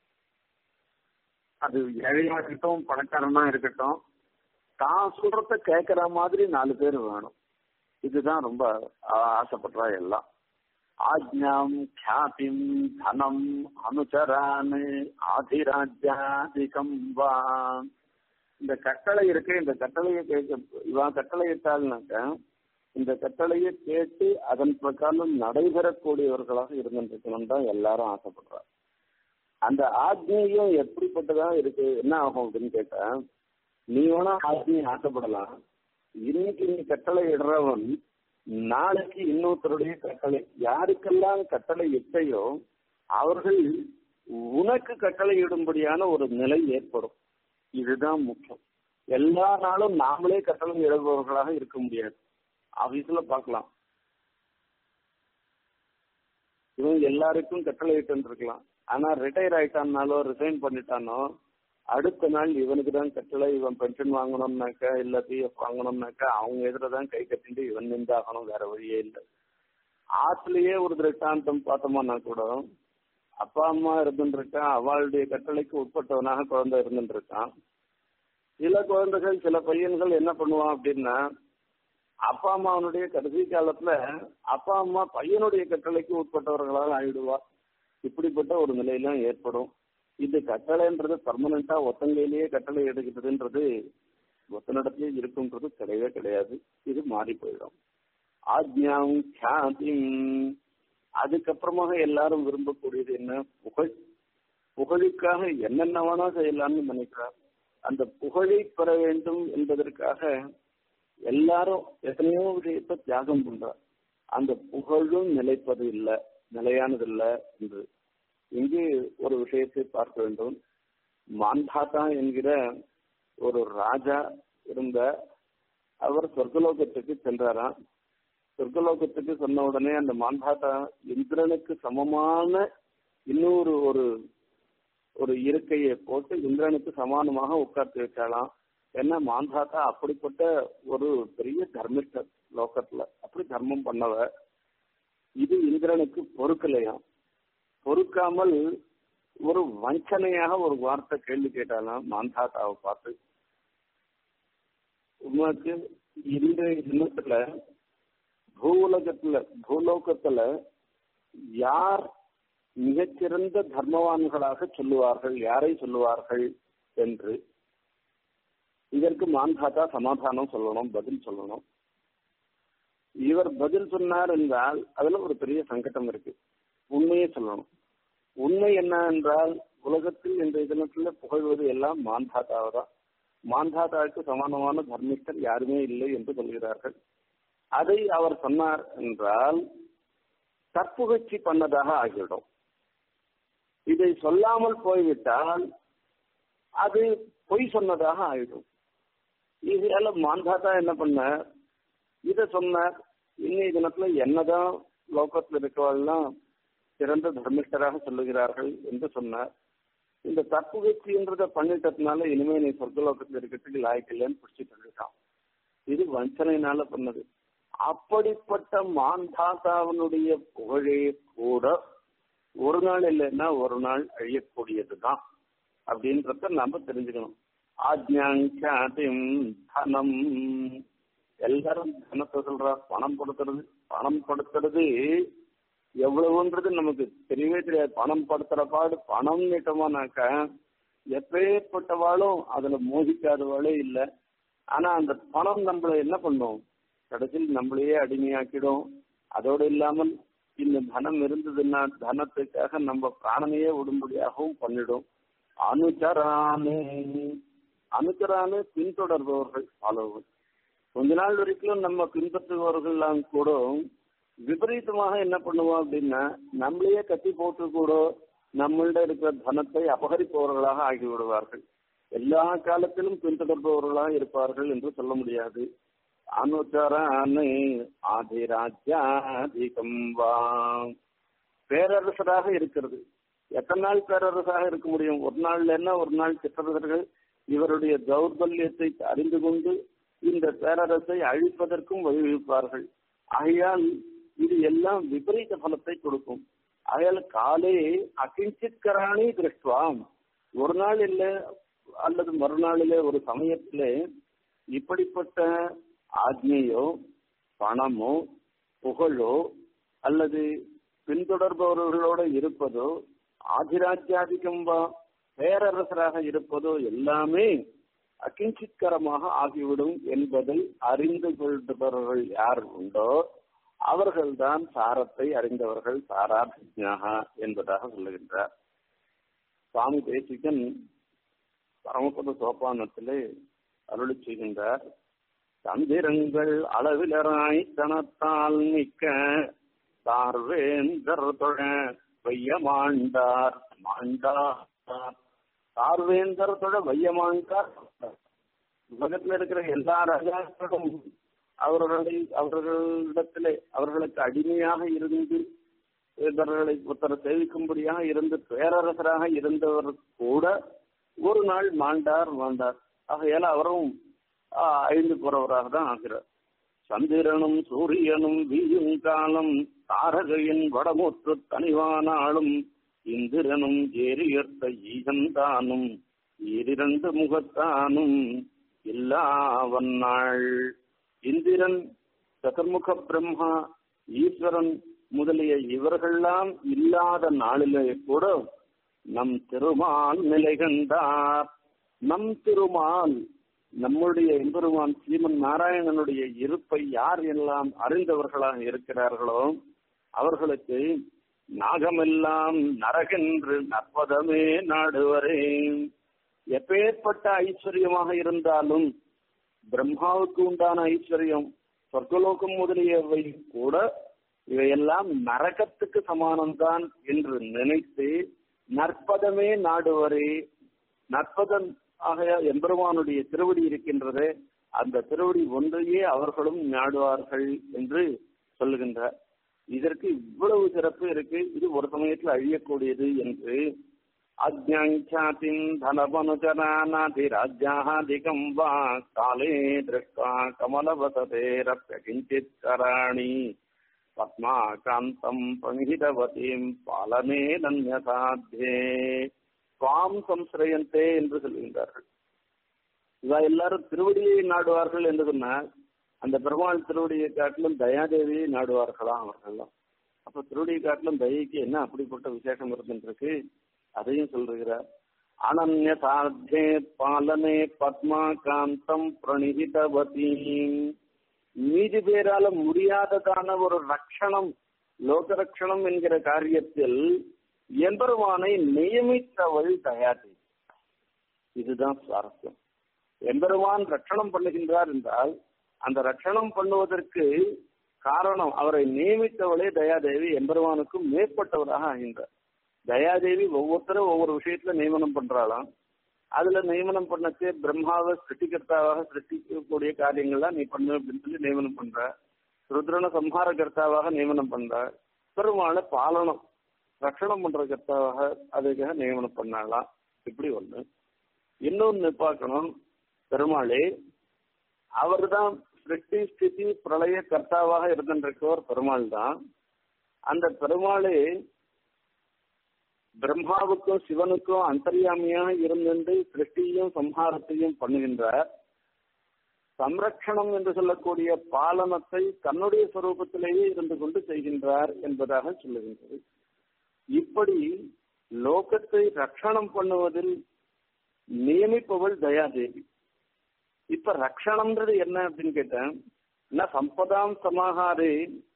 அது ஏழையா இருக்கட்டும் பணக்காரனா இருக்கட்டும் தான் சொல்றத கேட்கிற மாதிரி நாலு பேர் வேணும் இதுதான் ரொம்ப ஆசைப்படுறா எல்லாம் ஆஜ்ஞாம் கியாதிம் தனம் அனுச்சரான் ஆதிராஜ்யாதிகம் வா இந்த கட்டளை இருக்கு இந்த கட்டளையை கேட்க இவன் கட்டளை இட்டாள்னாக்க இந்த கட்டளையை கேட்டு அதன் பிரகாரம் நடைபெறக்கூடியவர்களாக இருந்துருக்கணும் தான் எல்லாரும் ஆசைப்படுறாங்க அந்த ஆக்னியும் எப்படிப்பட்டதா இருக்கு என்ன ஆகும் அப்படின்னு கேட்டா நீ வேணா ஆக்னி ஆசைப்படலாம் இன்னைக்கு நீ கட்டளை இடுறவன் நாளைக்கு இன்னொருத்தருடைய கட்டளை யாருக்கெல்லாம் கட்டளை இட்டையோ அவர்கள் உனக்கு கட்டளை இடும்படியான ஒரு நிலை ஏற்படும் இதுதான் முக்கியம் எல்லா நாளும் நாமளே கட்டளை இடுபவர்களாக இருக்க முடியாது ஆபீஸ்ல பார்க்கலாம் இவன் எல்லாருக்கும் கட்டளை இட்டு இருக்கலாம் ஆனா ரிட்டையர் ஆயிட்டான்னாலோ ரிசைன் பண்ணிட்டானோ அடுத்த நாள் இவனுக்கு தான் கட்டளை இவன் பென்ஷன் வாங்கணும்னாக்கா இல்ல பிஎஃப் வாங்கணும்னாக்கா அவங்க எதிரதான் கை கட்டிட்டு இவன் நின்றாகணும் வேற வழியே இல்லை ஆத்துலயே ஒரு திருஷ்டாந்தம் பார்த்தோம்னா கூட அப்பா அம்மா இருந்துருக்கான் அவளுடைய கட்டளைக்கு உட்பட்டவனாக குழந்தை இருந்துருக்கான் சில குழந்தைகள் சில பையன்கள் என்ன பண்ணுவான் அப்படின்னா அப்பா அம்மாவனுடைய கடைசி காலத்துல அப்பா அம்மா பையனுடைய கட்டளைக்கு உட்பட்டவர்களாக ஆயிடுவா இப்படிப்பட்ட ஒரு நிலையெல்லாம் ஏற்படும் இது கட்டளைன்றது பர்மனண்டா ஒத்தங்கையிலேயே கட்டளை எடுக்கிறதுன்றது ஒத்தனிடத்திலே இருக்குன்றது கிடையவே கிடையாது இது மாறி போயிடும் ஆஜ்ஞாம் கியாதிம் அதுக்கப்புறமாக எல்லாரும் விரும்பக்கூடியது என்ன புகழ் புகழுக்காக என்னென்ன வேணா செய்யலாம்னு நினைக்கிறார் அந்த புகழை பெற வேண்டும் என்பதற்காக எல்லாரும் எத்தனையோ விஷயத்தை தியாகம் பண்றார் அந்த புகழும் நிலைப்பது இல்லை நிலையானது இல்லை என்று இங்கு ஒரு விஷயத்தை பார்க்க வேண்டும் மாந்தாத்தா என்கிற ஒரு ராஜா இருந்த அவர் சொர்க்கலோகத்துக்கு சென்றாராம் சொர்க்கலோகத்துக்கு சொன்ன உடனே அந்த மாந்தாத்தா இந்திரனுக்கு சமமான இன்னொரு ஒரு ஒரு இருக்கையை போட்டு இந்திரனுக்கு சமானமாக உட்கார்த்து வச்சாலாம் ஏன்னா மாந்தாத்தா அப்படிப்பட்ட ஒரு பெரிய தர்மிஷ்டர் லோகத்துல அப்படி தர்மம் பண்ணவ இது இந்திரனுக்கு பொறுக்கலையாம் பொறுக்காமல் ஒரு வஞ்சனையாக ஒரு வார்த்தை கேள்வி கேட்டாலாம் மாந்தாத்தாவை பார்த்து உனக்கு இன்றைய தினத்துல பூலகத்துல பூலோகத்துல யார் மிகச்சிறந்த தர்மவான்களாக சொல்லுவார்கள் யாரை சொல்லுவார்கள் என்று இதற்கு மான்தாத்தா சமாதானம் சொல்லணும் பதில் சொல்லணும் இவர் பதில் சொன்னார் என்றால் அதுல ஒரு பெரிய சங்கடம் இருக்கு உண்மையே சொல்லணும் உண்மை என்ன என்றால் உலகத்தில் இன்றைய தினத்துல புகழ்வது எல்லாம் மான்தாத்தாவை தான் மான்தாத்தாவுக்கு சமானமான தர்மிஷ்டர் யாருமே இல்லை என்று சொல்கிறார்கள் அதை அவர் சொன்னார் என்றால் தற்புகழ்ச்சி பண்ணதாக ஆகிவிடும் இதை சொல்லாமல் போய்விட்டால் அது பொய் சொன்னதாக ஆகிடும் இதால மான்தாத்தா என்ன பண்ண இத சொன்னார் இன்னைய தினத்துல என்னதான் லோகத்தில் இருக்கவெல்லாம் சிறந்த தர்மிஷ்டராக சொல்லுகிறார்கள் என்று சொன்னார் இந்த தற்புகழ்ச்சின்றத பண்ணிட்டதுனால இனிமே நீ சொர்க்கலோகத்தில் இருக்கிறதுக்கு லாய்க்கில்லைன்னு பிடிச்சிட்டு இருக்கான் இது வஞ்சனையினால பண்ணது அப்படிப்பட்ட மான்தாத்தாவனுடைய புகழே கூட ஒரு நாள் இல்லைன்னா ஒரு நாள் அழியக்கூடியதுதான் அப்படின்றத நாம தெரிஞ்சுக்கணும் ஆஜ்ஞாங்காதிம் தனம் எல்லாரும் தனத்தை சொல்றா பணம் கொடுக்கறது பணம் படுத்துறது எவ்வளவுன்றது நமக்கு தெரியவே தெரியாது பணம் படுத்துற பாடு பணம் நீட்டமானாக்க எப்பேற்பட்டவாளும் அதுல மோதிக்காதவாளே இல்லை ஆனா அந்த பணம் நம்மள என்ன பண்ணும் கடைசியில் நம்மளையே அடிமையாக்கிடும் அதோடு இல்லாமல் இந்த தனம் இருந்ததுன்னா தனத்துக்காக நம்ம பிராணனையே விடும்படியாகவும் பண்ணிடும் அனுச்சரானு அனுச்சரானு பின்தொடர்பவர்கள் ஃபாலோவர் கொஞ்ச நாள் வரைக்கும் நம்ம பின்பற்றுபவர்கள்லாம் கூட விபரீதமாக என்ன பண்ணுவோம் அப்படின்னா நம்மளையே கட்டி போட்டு கூட நம்மள்ட இருக்கிற தனத்தை அபகரிப்பவர்களாக ஆகிவிடுவார்கள் எல்லா காலத்திலும் பின்தொடர்பவர்களாக இருப்பார்கள் என்று சொல்ல முடியாது அனுச்சரானு ஆதிராஜாதிகம் வா பேரரசராக இருக்கிறது எத்தனை நாள் பேரரசாக இருக்க முடியும் ஒரு நாள்ல என்ன ஒரு நாள் சிற்றரசர்கள் இவருடைய தௌர்பல்யத்தை அறிந்து கொண்டு இந்த பேரரசை அழிப்பதற்கும் வழிவகுப்பார்கள் ஆகையால் இது எல்லாம் விபரீத பலத்தை கொடுக்கும் ஆகையால் காலே அகிஞ்சித்கராணி திருஷ்டுவாம் ஒரு நாள் இல்ல அல்லது மறுநாளிலே ஒரு சமயத்திலே இப்படிப்பட்ட ஆக்ஞையோ பணமோ புகழோ அல்லது பின்தொடர்பவர்களோட இருப்பதோ ஆதிராஜ்யாதிக்கம் வா பேரரசராக இருப்பதோ எல்லாமே அகிஞ்சித்கரமாக ஆகிவிடும் என்பதை அறிந்து கொள்பவர்கள் யார் உண்டோ அவர்கள்தான் சாரத்தை அறிந்தவர்கள் சாராபிஜாகா என்பதாக சொல்லுகின்றார் சுவாமி தேசிகன் பரமபத சோபானத்திலே அருளி செய்கின்றார் தந்திரங்கள் அளவிலராய் தனத்தால் மிக்க தார்வேந்தர் தொழ வையமாண்டார் மாண்டார் தார்வேந்தர் தொழ வையமாண்டார் உலகத்தில் இருக்கிற எல்லா ராஜாக்களும் அவர்களை அவர்களிடத்திலே அவர்களுக்கு அடிமையாக இருந்து இவர்களை ஒருத்தர் சேவிக்கும்படியாக இருந்து பேரரசராக இருந்தவர் கூட ஒரு நாள் மாண்டார் மாண்டார் ஆகையால அவரும் அழிந்து போறவராக தான் ஆகிறார் சந்திரனும் சூரியனும் வீயும் காலம் தாரகையின் வடமுற்று தனிவானாலும் இந்திரனும் ஏறியர்த்த ஈகந்தானும் ஈரிரண்டு முகத்தானும் இல்லாவன்னாள் இந்திரன் சதுர்முக பிரம்மா ஈஸ்வரன் முதலிய இவர்கள்லாம் இல்லாத நாளிலே கூட நம் திருமால் நிலை கண்டார் நம் திருமால் நம்முடைய எம்பெருமான் ஸ்ரீமன் நாராயணனுடைய இருப்பை யார் எல்லாம் அறிந்தவர்களாக இருக்கிறார்களோ அவர்களுக்கு நாகமெல்லாம் நரகென்று நற்பதமே நாடுவரே எப்பேற்பட்ட ஐஸ்வர்யமாக இருந்தாலும் பிரம்மாவுக்கு உண்டான ஐஸ்வர்யம் சொர்க்கலோகம் முதலியவை கூட இவையெல்லாம் நரகத்துக்கு சமானம்தான் என்று நினைத்து நற்பதமே நாடுவரே நற்பதம் ஆகைய எம்பெருமானுடைய திருவடி இருக்கின்றது அந்த திருவடி ஒன்றையே அவர்களும் நாடுவார்கள் என்று சொல்லுகின்றார் இதற்கு இவ்வளவு சிறப்பு இருக்கு இது ஒரு சமயத்தில் அழியக்கூடியது என்று அஜ்ஞாத்தின் தனபனுஜனாதி ராஜ்யாதிகம் வா காலே திருஷ்டா கமலவசதேரப்பிய கிஞ்சித் கராணி பத்மாகாந்தம் பிரணிகிதவதீம் பாலனே நன்யசாத்தியே சுவாம் சம்சிரயந்தே என்று சொல்கின்றார்கள் இவ எல்லாரும் திருவடியை நாடுவார்கள் என்று சொன்னால் அந்த பெருமாள் திருவடியை காட்டிலும் தயாதேவியை நாடுவார்களாம் அவர்கள்லாம் அப்ப திருவடியை காட்டிலும் தயைக்கு என்ன அப்படிப்பட்ட விசேஷம் இருந்துருக்கு அதையும் சொல்லுகிறார் அனன்ய சாத்தியே பாலனே பத்மாகாந்தம் பிரணிகிதவதீம் மீதி பேரால முடியாததான ஒரு ரட்சணம் லோக ரட்சணம் என்கிற காரியத்தில் எம்பெருமானை நியமித்தவள் தயாதேவி இதுதான் சுவாரஸ்யம் எம்பெருமான் ரட்சணம் பண்ணுகின்றார் என்றால் அந்த ரட்சணம் பண்ணுவதற்கு காரணம் அவரை நியமித்தவளே தயாதேவி எம்பெருமானுக்கும் மேற்பட்டவராக ஆகின்றார் தயாதேவி ஒவ்வொருத்தரும் ஒவ்வொரு விஷயத்துல நியமனம் பண்றாளாம் அதுல நியமனம் பண்ணச்சு பிரம்மாவை சிருஷ்டிகர்த்தாவாக சிருஷ்டிக்கக்கூடிய காரியங்கள்லாம் நீ பண்ணு அப்படின்னு சொல்லி நியமனம் பண்ற ருத்ரன சம்ஹார கர்த்தாவாக நியமனம் பண்ற பெருமாளை பாலனம் ரட்சணம் பண்ற கர்த்தாவாக அதுக்காக நியமனம் பண்ணாலாம் இப்படி ஒண்ணு இன்னொன்னு பார்க்கணும் பெருமாளே அவர் தான் சிருஷ்டி ஸ்திதி பிரளய கர்த்தாவாக இருந்திருக்கவர் பெருமாள் தான் அந்த பெருமாளே பிரம்மாவுக்கும் சிவனுக்கும் அந்தர்யாமியாக இருந்திருந்து சிருஷ்டியும் சம்ஹாரத்தையும் பண்ணுகின்றார் சம்ரக்ஷணம் என்று சொல்லக்கூடிய பாலனத்தை தன்னுடைய சொரூபத்திலேயே இருந்து கொண்டு செய்கின்றார் என்பதாக சொல்லுகின்றது இப்படி லோகத்தை ரட்சணம் பண்ணுவதில் நியமிப்பவள் தயாதேவி இப்ப ரக்ஷணம்ன்றது என்ன அப்படின்னு கேட்டேன் என்ன சம்பதாம் சமாகாரே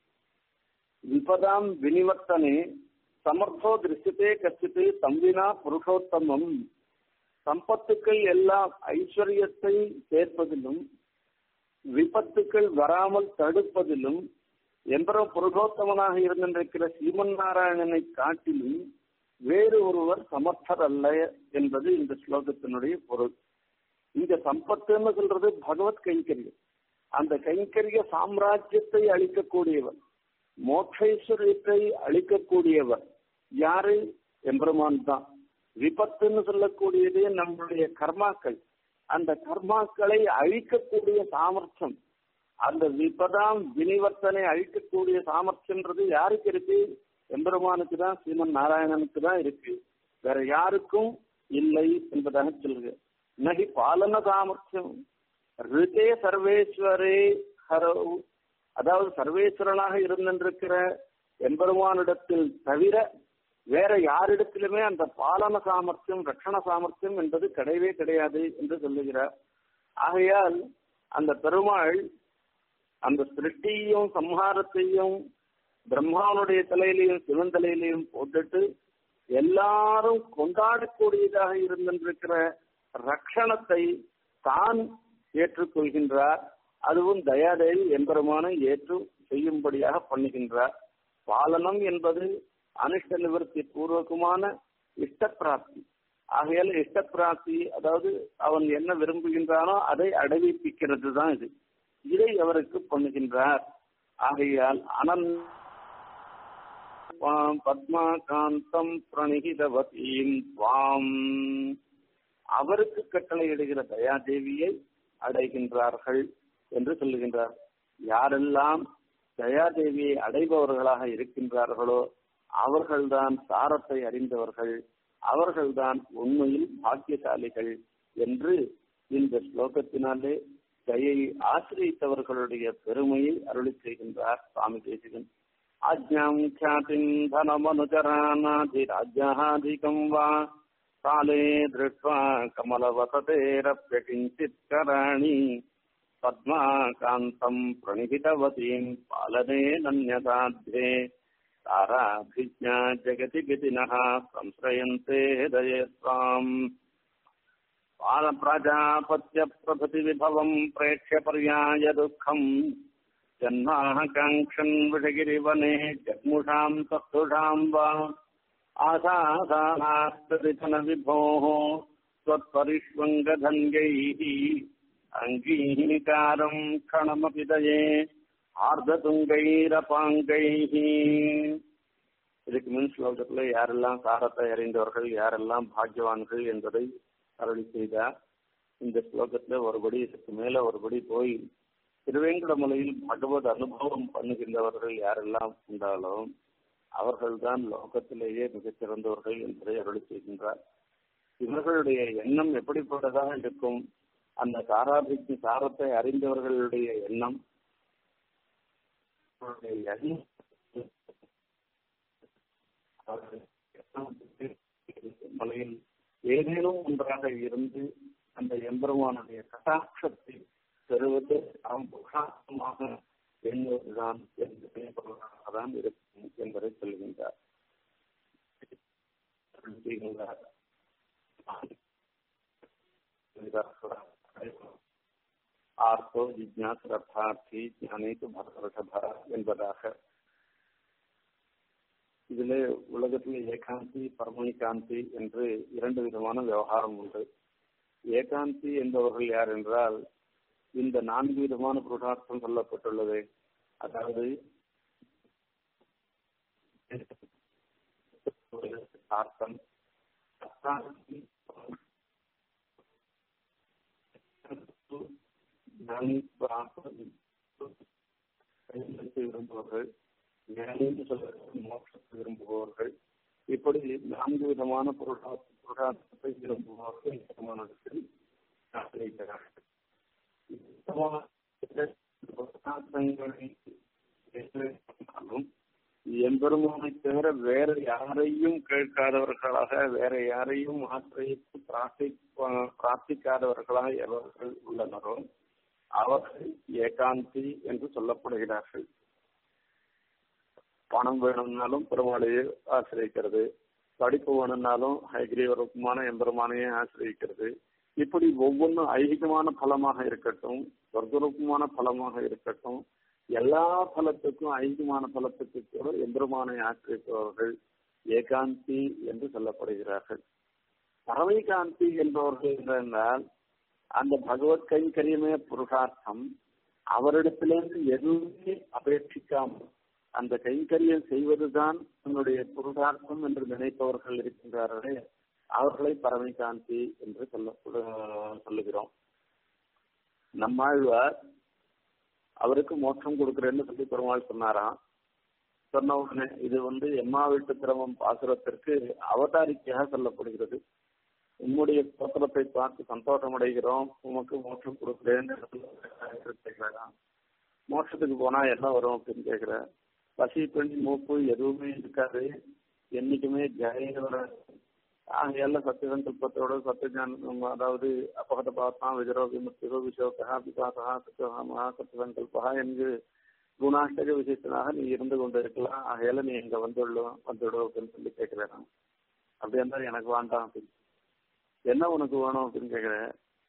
விபதாம் வினிவர்த்தனே சமர்த்தோ திருஷ்யத்தே கச்சித்து தம்பினா புருஷோத்தமம் சம்பத்துக்கள் எல்லாம் ஐஸ்வர்யத்தை சேர்ப்பதிலும் விபத்துக்கள் வராமல் தடுப்பதிலும் எம்பரம் புருஷோத்தமனாக இருந்திருக்கிற சீமன் நாராயணனை காட்டிலும் வேறு ஒருவர் சமர்த்தர் அல்ல என்பது இந்த ஸ்லோகத்தினுடைய பொருள் இந்த சம்பத்துன்னு சொல்றது பகவத் கைங்கரியம் அந்த கைங்கரிய சாம்ராஜ்யத்தை அளிக்கக்கூடியவர் மோட்சைஸ்வரியத்தை அளிக்கக்கூடியவர் யாரு எம்பெருமான் தான் விபத்துன்னு சொல்லக்கூடியது நம்மளுடைய கர்மாக்கள் அந்த கர்மாக்களை அழிக்கக்கூடிய சாமர்த்தியம் அந்த விபதாம் வினிவர்த்தனை அழிக்கக்கூடிய சாமர்த்தியன்றது யாருக்கு இருக்கு எம்பெருமானுக்கு தான் ஸ்ரீமன் நாராயணனுக்கு தான் இருக்கு வேற யாருக்கும் இல்லை என்பதாக சொல்லுங்க நகி பாலன சாமர்த்தியம் ரிதே சர்வேஸ்வரே ஹரோ அதாவது சர்வேஸ்வரனாக இருந்திருக்கிற எம்பெருமானிடத்தில் தவிர வேற யாரிடத்திலுமே அந்த பாலன சாமர்த்தியம் ரட்சண சாமர்த்தியம் என்பது கிடையவே கிடையாது என்று சொல்லுகிறார் ஆகையால் அந்த பெருமாள் அந்த சிருஷ்டியையும் சம்ஹாரத்தையும் பிரம்மாவனுடைய தலையிலையும் சிவன் தலையிலையும் போட்டுட்டு எல்லாரும் கொண்டாடக்கூடியதாக இருந்திருக்கிற ரட்சணத்தை தான் ஏற்றுக்கொள்கின்றார் அதுவும் தயாதேவி எம்பெருமானை ஏற்று செய்யும்படியாக பண்ணுகின்றார் பாலனம் என்பது அனிஷ்ட நிவர்த்தி பூர்வகமான இஷ்ட பிராப்தி ஆகையால் இஷ்ட பிராப்தி அதாவது அவன் என்ன விரும்புகின்றானோ அதை அடைவிப்பிக்கிறது தான் இது இதை அவருக்கு பண்ணுகின்றார் ஆகையால் அனன் பத்மாகாந்தம் பிரணிகிதவதீம் துவாம் அவருக்கு கட்டளையிடுகிற தயாதேவியை அடைகின்றார்கள் என்று சொல்லுகின்றார் யாரெல்லாம் தயாதேவியை அடைபவர்களாக இருக்கின்றார்களோ அவர்கள்தான் சாரத்தை அறிந்தவர்கள் அவர்கள்தான் உண்மையில் பாக்கியசாலிகள் என்று இந்த ஸ்லோகத்தினாலே தயை ஆசிரியத்தவர்களுடைய பெருமையை அருளி செய்கின்றார் சுவாமி தேசிகன் ஆஜ்ஞாம் ख्यातिम् धनमनुचरानाधिराज्याधिकम् वा काले दृष्ट्वा कमलवसतेरप्यकिञ्चित् कराणि पद्माकान्तम् प्रणिहितवतीम् पालनेनन्यसाध्ये ताराभिज्ञा जगति गतिनः संश्रयन्ते हृदये त्वाम् पालप्रजापत्यप्रभृतिविभवम् प्रेक्ष्य पर्याय दुःखम् जन्माः काङ्क्षन् विषगिरिवने जग्मुषाम् तत्सुषाम् वा आशासानास्तरिधनविभोः त्वत्परिष्वङ्गधन्यैः अङ्गीकारम् क्षणमपि दये ஆர்ததுங்கைரபாங்கைஹி இதுக்கு முன் ஸ்லோகத்துல யாரெல்லாம் சாரத்தை அறிந்தவர்கள் யாரெல்லாம் பாக்கியவான்கள் என்பதை அருளி செய்தார் இந்த ஸ்லோகத்துல ஒருபடி இதுக்கு மேல ஒருபடி போய் திருவேங்கடமலையில் பகவத் அனுபவம் பண்ணுகின்றவர்கள் யாரெல்லாம் உண்டாலும் அவர்கள்தான் லோகத்திலேயே மிகச் சிறந்தவர்கள் என்பதை அருளி செய்கின்றார் இவர்களுடைய எண்ணம் எப்படிப்பட்டதாக இருக்கும் அந்த சாராதிக்கு சாரத்தை அறிந்தவர்களுடைய எண்ணம் எண்ணம் மலையில் ஏதேனும் ஒன்றாக இருந்து அந்த எம்பெருமானுடைய கட்டாட்சத்தை பெறுவது நாம் புகாரமாக எண்ணுவதுதான் என்பதான் இருக்கும் என்பதை சொல்கின்றார் ஆர்த்தோ ஜிஜ்ஞாஸ் ரத்தார்த்தி ஞானேத்து பரதரசபா என்பதாக இதிலே உலகத்திலே ஏகாந்தி பரமணிகாந்தி என்று இரண்டு விதமான விவகாரம் உண்டு ஏகாந்தி என்பவர்கள் யார் என்றால் இந்த நான்கு விதமான புருஷார்த்தம் சொல்லப்பட்டுள்ளது அதாவது அர்த்தம் விரும்புவர்கள் ஞானின்னு சொல்ல மோட்சத்தை விரும்புபவர்கள் இப்படி நான்கு விதமான புருஷார்த்தத்தை விரும்புபவர்கள் பெருமானிடத்தில் ஆசிரியக்கிறார்கள் எம்பெருமானை தவிர வேற யாரையும் கேட்காதவர்களாக வேற யாரையும் ஆசிரியத்து பிரார்த்தி பிரார்த்திக்காதவர்களாக எவர்கள் உள்ளனரோ அவர்கள் ஏகாந்தி என்று சொல்லப்படுகிறார்கள் பணம் வேணும்னாலும் பெருமாளையே ஆசிரியக்கிறது படிப்பு வேணும்னாலும் ஹைகிரீவரூபமான எம்பெருமானையே ஆசிரியக்கிறது இப்படி ஒவ்வொன்றும் ஐகிகமான பலமாக இருக்கட்டும் சொர்க்கரூபமான பலமாக இருக்கட்டும் எல்லா பலத்துக்கும் ஐகிகமான பலத்துக்கு கூட எம்பெருமானை ஆசிரியப்பவர்கள் ஏகாந்தி என்று சொல்லப்படுகிறார்கள் பறவைகாந்தி என்பவர்கள் என்றால் அந்த பகவத் கைங்கரியமே புருஷார்த்தம் அவரிடத்திலிருந்து எதுவுமே அபேட்சிக்காமல் அந்த கைங்கரியம் செய்வதுதான் தன்னுடைய புருஷார்த்தம் என்று நினைப்பவர்கள் இருக்கின்றார்களே அவர்களை பரமைகாந்தி என்று சொல்ல சொல்லுகிறோம் நம்மாழ்வார் அவருக்கு மோட்சம் கொடுக்கிறேன்னு சொல்லி பெருமாள் சொன்னாராம் சொன்ன உடனே இது வந்து எம்மா வீட்டு கிரமம் பாசுரத்திற்கு அவதாரிக்கையாக சொல்லப்படுகிறது உம்முடைய பத்திரத்தை பார்த்து சந்தோஷம் அடைகிறோம் உமக்கு மோட்சம் கொடுக்கிறேன் கேட்கிறாராம் மோட்சத்துக்கு போனா என்ன வரும் அப்படின்னு கேட்கிற பசி பெண் மூப்பு எதுவுமே இருக்காது என்னைக்குமே ஜெயவர ஆகையால சத்தியசங்கல்பத்தோட சத்தியஞானம் அதாவது அபகத பாத்தா விஜரோ விமுக்திகோ விசோகா விகாசா சத்தியகா மகா சத்தியசங்கல்பா என்று குணாஷ்டக விசேஷனாக நீ இருந்து கொண்டு இருக்கலாம் ஆகையால நீ இங்க வந்துள்ளோம் வந்துடும் அப்படின்னு சொல்லி கேட்கிறேன் அப்படி இருந்தாலும் எனக்கு வேண்டாம் அப்படின்னு என்ன உனக்கு வேணும் அப்படின்னு கேட்கிறேன்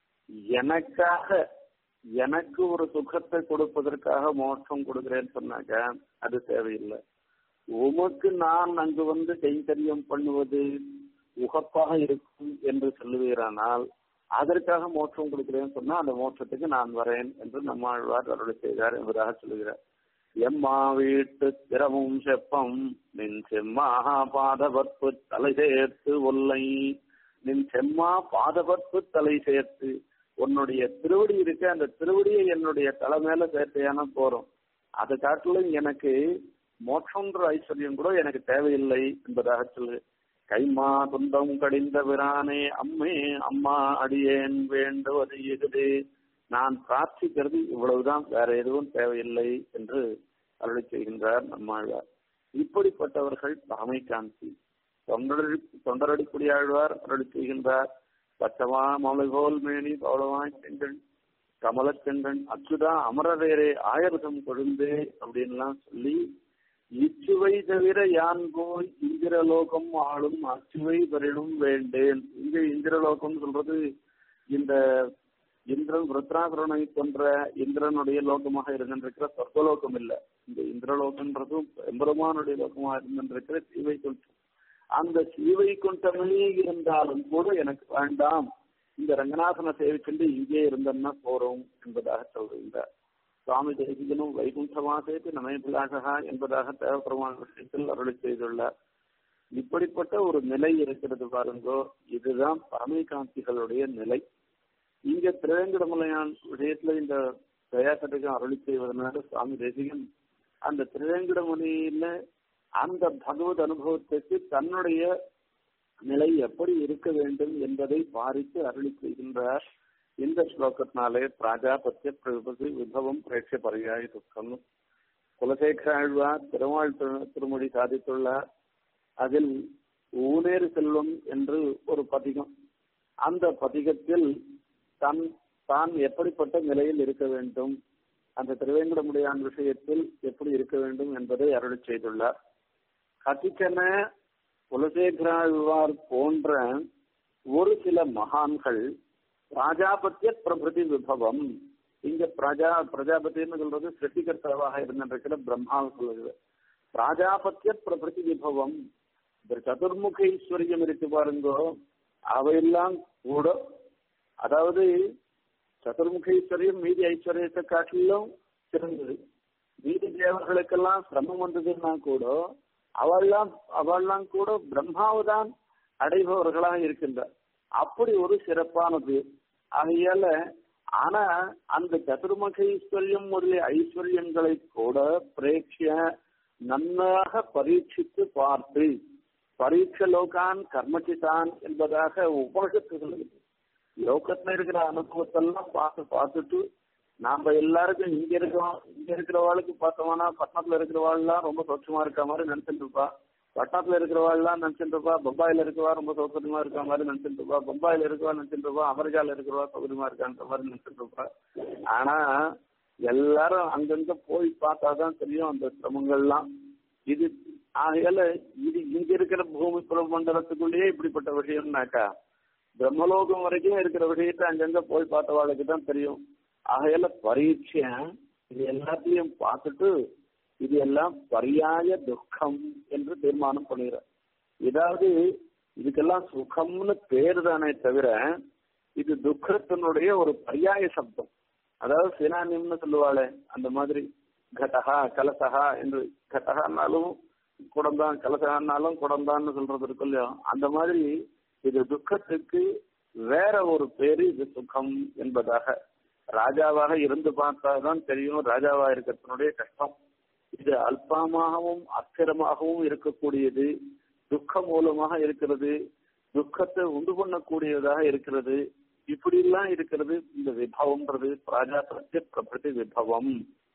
எனக்காக எனக்கு ஒரு சுகத்தை கொடுப்பதற்காக மோட்சம் கொடுக்கிறேன்னு சொன்னாக்க அது தேவையில்லை உமக்கு நான் அங்கு வந்து கைங்கரியம் பண்ணுவது உகப்பாக இருக்கும் என்று சொல்லுவீரானால் அதற்காக மோட்சம் கொடுக்கிறேன்னு சொன்னா அந்த மோட்சத்துக்கு நான் வரேன் என்று நம்மாழ்வார் அருளை செய்தார் என்பதாக சொல்லுகிறார் எம்மா வீட்டு திறமும் செப்பம் நின் செம்மாக பாதவற்பு தலை சேர்த்து ஒல்லை நின் செம்மா பாதவற்பு தலை சேர்த்து உன்னுடைய திருவடி இருக்க அந்த திருவடியை என்னுடைய தலை மேல சேர்த்தையான போறோம் அதை காட்டிலும் எனக்கு மோட்சன்ற ஐஸ்வர்யம் கூட எனக்கு தேவையில்லை என்பதாக சொல்லு கைமா துன்பம் கடிந்த விரானே அம்மே அம்மா அடியேன் வேண்டுவது இதுது நான் பிரார்த்திக்கிறது இவ்வளவுதான் வேற எதுவும் தேவையில்லை என்று அருளி செய்கின்றார் நம்மாழ்வார் இப்படிப்பட்டவர்கள் ராமைகாந்தி தொண்டரடி தொண்டரடிக்குடியாழ்வார் அருளி செய்கின்றார் பச்சமா மலை போல் மேனி பௌளமாய் செங்கன் கமலச்செங்கன் அச்சுதா அமரவேரே ஆயிரதம் கொழுந்து அப்படின்லாம் சொல்லி இச்சுவை தவிர யான் போய் இந்திரலோகம் ஆளும் அச்சுவை பெறிடும் வேண்டேன் இங்க இந்திரலோகம் சொல்றது இந்த இந்திரன் ருத்ராசுரனை போன்ற இந்திரனுடைய லோகமாக இருந்திருக்கிற சொர்க்கலோகம் இல்ல இந்த இந்திரலோகம்ன்றதும் எம்பெருமானுடைய லோகமாக இருந்திருக்கிற சீவை குண்டம் அந்த சீவை குண்டமே இருந்தாலும் கூட எனக்கு வேண்டாம் இந்த ரங்கநாதனை சேவிச்சுட்டு இங்கே இருந்தோம்னா போறோம் என்பதாக சொல்கின்றார் சுவாமி தேசிகனும் வைகுண்டமாசேத்து நமைபிலாகா என்பதாக தேவபெருமான விஷயத்தில் அருளி செய்துள்ளார் இப்படிப்பட்ட ஒரு நிலை இருக்கிறது பாருங்கோ இதுதான் பரமைகாந்திகளுடைய நிலை இங்க திருவேங்கடமலையான் விஷயத்துல இந்த தயாசட்டுக்கும் அருளி செய்வதனால சுவாமி தேசிகன் அந்த திருவேங்கடமுனியில அந்த பகவத் அனுபவத்துக்கு தன்னுடைய நிலை எப்படி இருக்க வேண்டும் என்பதை பாரித்து அருளி செய்கின்றார் இந்த ஸ்லோகத்தினாலே பிராஜாபத்திய பிரபதி விபவம் பிரேட்ச பரியாய துக்கம் குலசேகராழ்வார் திருமால் திருமொழி சாதித்துள்ளார் அதில் ஊனேறு செல்வம் என்று ஒரு பதிகம் அந்த பதிகத்தில் தன் தான் எப்படிப்பட்ட நிலையில் இருக்க வேண்டும் அந்த திருவேங்கடமுடியான் விஷயத்தில் எப்படி இருக்க வேண்டும் என்பதை அருளி செய்துள்ளார் கதிக்கன குலசேகராழ்வார் போன்ற ஒரு சில மகான்கள் பிராஜாபத்திய பிரபதி விபவம் இங்க பிரஜா பிரஜாபதினு சொல்றது சிருஷ்டிகர்த்தாவாக இருந்திருக்கிற பிரம்மாவை சொல்லுது பிராஜாபத்திய பிரபதி விபவம் இந்த சதுர்முக ஈஸ்வரியம் இருக்கு பாருங்கோ அவையெல்லாம் கூட அதாவது சதுர்முக ஈஸ்வரியம் மீதி ஐஸ்வர்யத்தை காட்டிலும் சிறந்தது மீதி தேவர்களுக்கெல்லாம் சிரமம் வந்ததுன்னா கூட அவெல்லாம் அவெல்லாம் கூட பிரம்மாவுதான் அடைபவர்களாக இருக்கின்றார் அப்படி ஒரு சிறப்பானது ஆகையால ஆனா அந்த சதுர்முக ஈஸ்வரியம் முதலிய ஐஸ்வர்யங்களை கூட பிரேட்சிய நன்னாக பரீட்சித்து பார்த்து பரீட்ச லோகான் கர்மச்சிதான் என்பதாக உபனிஷத்து சொல்லுது லோகத்துல இருக்கிற அனுபவத்தெல்லாம் பார்த்து பார்த்துட்டு நாம எல்லாருக்கும் இங்க இருக்கிறோம் இங்க இருக்கிறவாளுக்கு பார்த்தோம்னா பட்டணத்துல இருக்கிறவாள்லாம் ரொம்ப சௌட்சமா இருக்க மாதிரி நினைச்சிட்டு இருப்பா பட்டணத்துல இருக்கிறவாள்லாம் நினைச்சிட்டு இருப்பா பம்பாயில இருக்கிறவா ரொம்ப சௌகரியமா இருக்க மாதிரி நினைச்சிட்டு இருப்பா பம்பாயில இருக்கவா நினைச்சிட்டு இருப்பா அமெரிக்கால இருக்கிறவா சௌகரியமா இருக்கான்ற மாதிரி நினைச்சிட்டு இருப்பா ஆனா எல்லாரும் அங்கங்க போய் பார்த்தாதான் தெரியும் அந்த சிரமங்கள்லாம் இது ஆகையால இது இங்க இருக்கிற பூமி புறமண்டலத்துக்குள்ளேயே இப்படிப்பட்ட விஷயம்னாக்கா பிரம்மலோகம் வரைக்கும் இருக்கிற விஷயத்த அங்கங்க போய் பார்த்தவாளுக்கு தான் தெரியும் ஆகையால பரீட்சை இது எல்லாத்தையும் பார்த்துட்டு இது எல்லாம் பரியாய துக்கம் என்று தீர்மானம் பண்ணுகிற இதாவது இதுக்கெல்லாம் சுகம்னு பேரு தானே தவிர இது துக்கத்தினுடைய ஒரு பரியாய சப்தம் அதாவது சினானியம்னு சொல்லுவாளே அந்த மாதிரி கடகா கலசகா என்று கடகான்னாலும் குடம்தான் கலசகான்னாலும் குடம்தான்னு சொல்றது இருக்கு இல்லையோ அந்த மாதிரி இது துக்கத்துக்கு வேற ஒரு பேரு இது சுகம் என்பதாக ராஜாவாக இருந்து பார்த்தாதான் தெரியும் ராஜாவா இருக்கிறதுனுடைய கஷ்டம் இது அல்பமாகவும் அஸ்திரமாகவும் இருக்கக்கூடியது துக்க மூலமாக இருக்கிறது துக்கத்தை உண்டு பண்ணக்கூடியதாக இருக்கிறது இப்படி எல்லாம் இருக்கிறது இந்த விபவம்ன்றது பிராஜாபத்திய பிரபதி விபவம்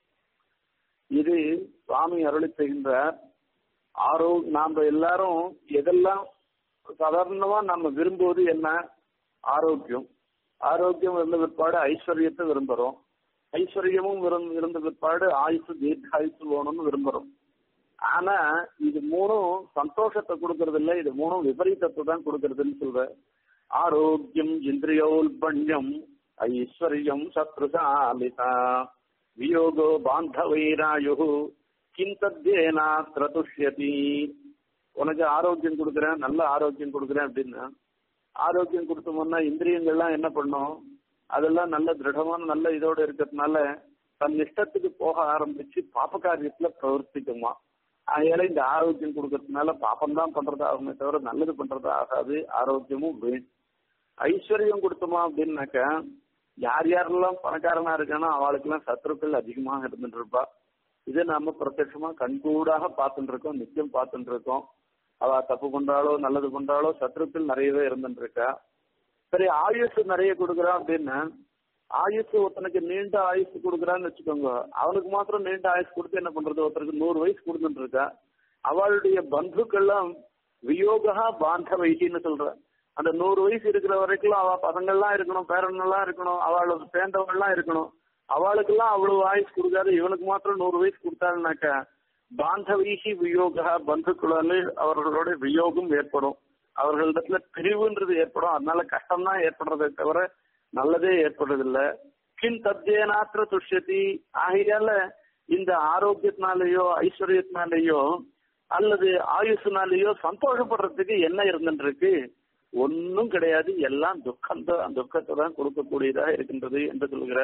இது சுவாமி அருளி செய்கின்றார் ஆரோ நாம எல்லாரும் எதெல்லாம் சாதாரணமா நம்ம விரும்புவது என்ன ஆரோக்கியம் ஆரோக்கியம் இருந்த பிற்பாடு ஐஸ்வர்யத்தை விரும்புறோம் ஐஸ்வர்யமும் இருந்த பிற்பாடு ஆயுசு தீர்க்காயுசு வேணும்னு விரும்புறோம் ஆனா இது மூணும் சந்தோஷத்தை கொடுக்கறது இல்ல இது மூணும் விபரீதத்தை தான் கொடுக்கறதுன்னு சொல்ற ஆரோக்கியம் இந்திரியோல்பண்யம் ஐஸ்வர்யம் சத்ருசாலிதா வியோகோ பாந்தவைராயு கிந்தத்யேனா திரதுஷ்யதி உனக்கு ஆரோக்கியம் கொடுக்குறேன் நல்ல ஆரோக்கியம் கொடுக்குறேன் அப்படின்னா ஆரோக்கியம் கொடுத்தோம்னா இந்திரியங்கள்லாம் என்ன பண்ணும் அதெல்லாம் நல்ல திருடமான நல்ல இதோட இருக்கிறதுனால தன் இஷ்டத்துக்கு போக ஆரம்பிச்சு பாப்ப காரியத்துல பிரவர்த்திக்குமா அதனால இந்த ஆரோக்கியம் கொடுக்கறதுனால பாப்பம் தான் பண்றது ஆகுமே தவிர நல்லது பண்றது ஆகாது ஆரோக்கியமும் வீண் ஐஸ்வர்யம் கொடுத்தோமா அப்படின்னாக்கா யார் யாரெல்லாம் பணக்காரனா இருக்கானோ அவளுக்கெல்லாம் சத்ருக்கள் அதிகமாக இருந்துட்டு இருப்பா இதை நாம பிரத்யட்சமா கண்கூடாக பார்த்துட்டு இருக்கோம் நிச்சயம் பார்த்துட்டு இருக்கோம் அவ தப்பு பண்றாளோ நல்லது பண்றாளோ சத்ருக்கள் நிறையவே இருந்துட்டு இருக்கா சரி ஆயுசு நிறைய கொடுக்குறான் அப்படின்னா ஆயுசு ஒருத்தனுக்கு நீண்ட ஆயுசு கொடுக்குறான்னு வச்சுக்கோங்க அவனுக்கு மாத்திரம் நீண்ட ஆயுசு கொடுத்து என்ன பண்றது ஒருத்தருக்கு நூறு வயசு கொடுத்துட்டு இருக்கா அவளுடைய பந்துக்கெல்லாம் வியோகா பாந்தவைகின்னு சொல்ற அந்த நூறு வயசு இருக்கிற வரைக்கும் அவ பசங்கள்லாம் இருக்கணும் பேரன்கள்லாம் இருக்கணும் அவளுக்கு சேர்ந்தவங்கலாம் இருக்கணும் அவளுக்கெல்லாம் அவ்வளவு ஆயுசு கொடுக்காது இவனுக்கு மாத்திரம் நூறு வயசு கொடுத்தாருனாக்கா பாந்தவீகி வியோகா பந்துக்களால அவர்களோட வியோகம் ஏற்படும் அவர்களிடத்துல பிரிவுன்றது ஏற்படும் அதனால கஷ்டம் தான் ஏற்படுறதை தவிர நல்லதே ஏற்படுறதில்ல கிம் தத்தேனாத்திர துஷ்யதி ஆகையால இந்த ஆரோக்கியத்தினாலேயோ ஐஸ்வர்யத்தினாலேயோ அல்லது ஆயுசுனாலேயோ சந்தோஷப்படுறதுக்கு என்ன இருந்துட்டு இருக்கு ஒன்னும் கிடையாது எல்லாம் துக்கம் தான் துக்கத்தை தான் கொடுக்கக்கூடியதாக இருக்கின்றது என்று சொல்கிற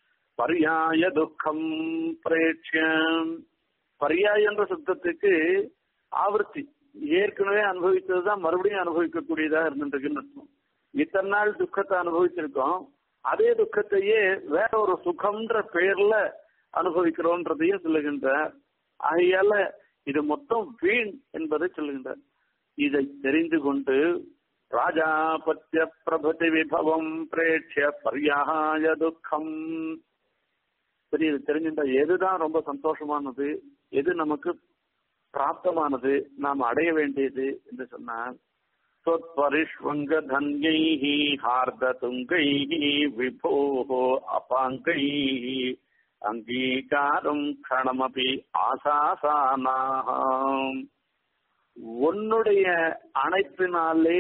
பரியாய துக்கம் பிரேட்சியம் பரியாய என்ற சப்தத்துக்கு ஆவர்த்தி ஏற்கனவே அனுபவித்ததுதான் மறுபடியும் அனுபவிக்கக்கூடியதாக இருந்துருக்குன்னு அர்த்தம் இத்தனை நாள் துக்கத்தை அனுபவிச்சிருக்கோம் அதே துக்கத்தையே வேற ஒரு சுகம்ன்ற பெயர்ல அனுபவிக்கிறோன்றதையும் சொல்லுகின்றார் ஆகையால இது மொத்தம் வீண் என்பதை சொல்லுகின்றார் இதை தெரிந்து கொண்டு ராஜாபத்திய பிரபதி விபவம் பிரேட்சிய பரியாய துக்கம் சரி இது தெரிஞ்சிருந்தா எதுதான் ரொம்ப சந்தோஷமானது எது நமக்கு பிராப்தமானது நாம் அடைய வேண்டியது என்று சொன்னால் त्वत्परिष्वङ्ग धन्यैः हार्दतुङ्गैः विभोः अपाङ्गैः அங்கீகாரம் க்ஷணமபி ஆசாசானாக உன்னுடைய அணைப்பினாலே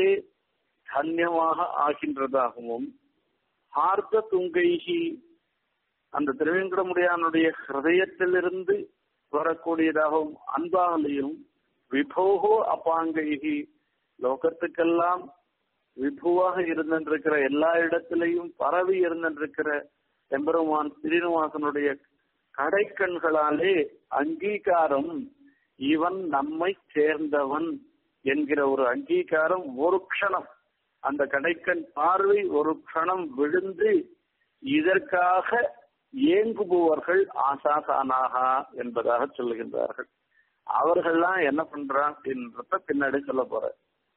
தன்யமாக ஆகின்றதாகவும் ஹார்த துங்கைகி அந்த திருவேங்கடமுடியானுடைய ஹிருதயத்திலிருந்து வரக்கூடியதாகவும் அன்பாலையும் விபோகோ அப்பாங்கைகி லோகத்துக்கெல்லாம் விபுவாக இருந்திருக்கிற எல்லா இடத்திலையும் பரவி இருந்திருக்கிற எம்பெருமான் ஸ்ரீனிவாசனுடைய கடைக்கண்களாலே அங்கீகாரம் இவன் நம்மை சேர்ந்தவன் என்கிற ஒரு அங்கீகாரம் ஒரு க்ஷணம் அந்த கடைக்கண் பார்வை ஒரு க்ஷணம் விழுந்து இதற்காக ஏங்குபவர்கள் ஆசாசானாக என்பதாக சொல்லுகின்றார்கள் அவர்கள்லாம் என்ன பண்றான் என்றத பின்னாடி சொல்ல போற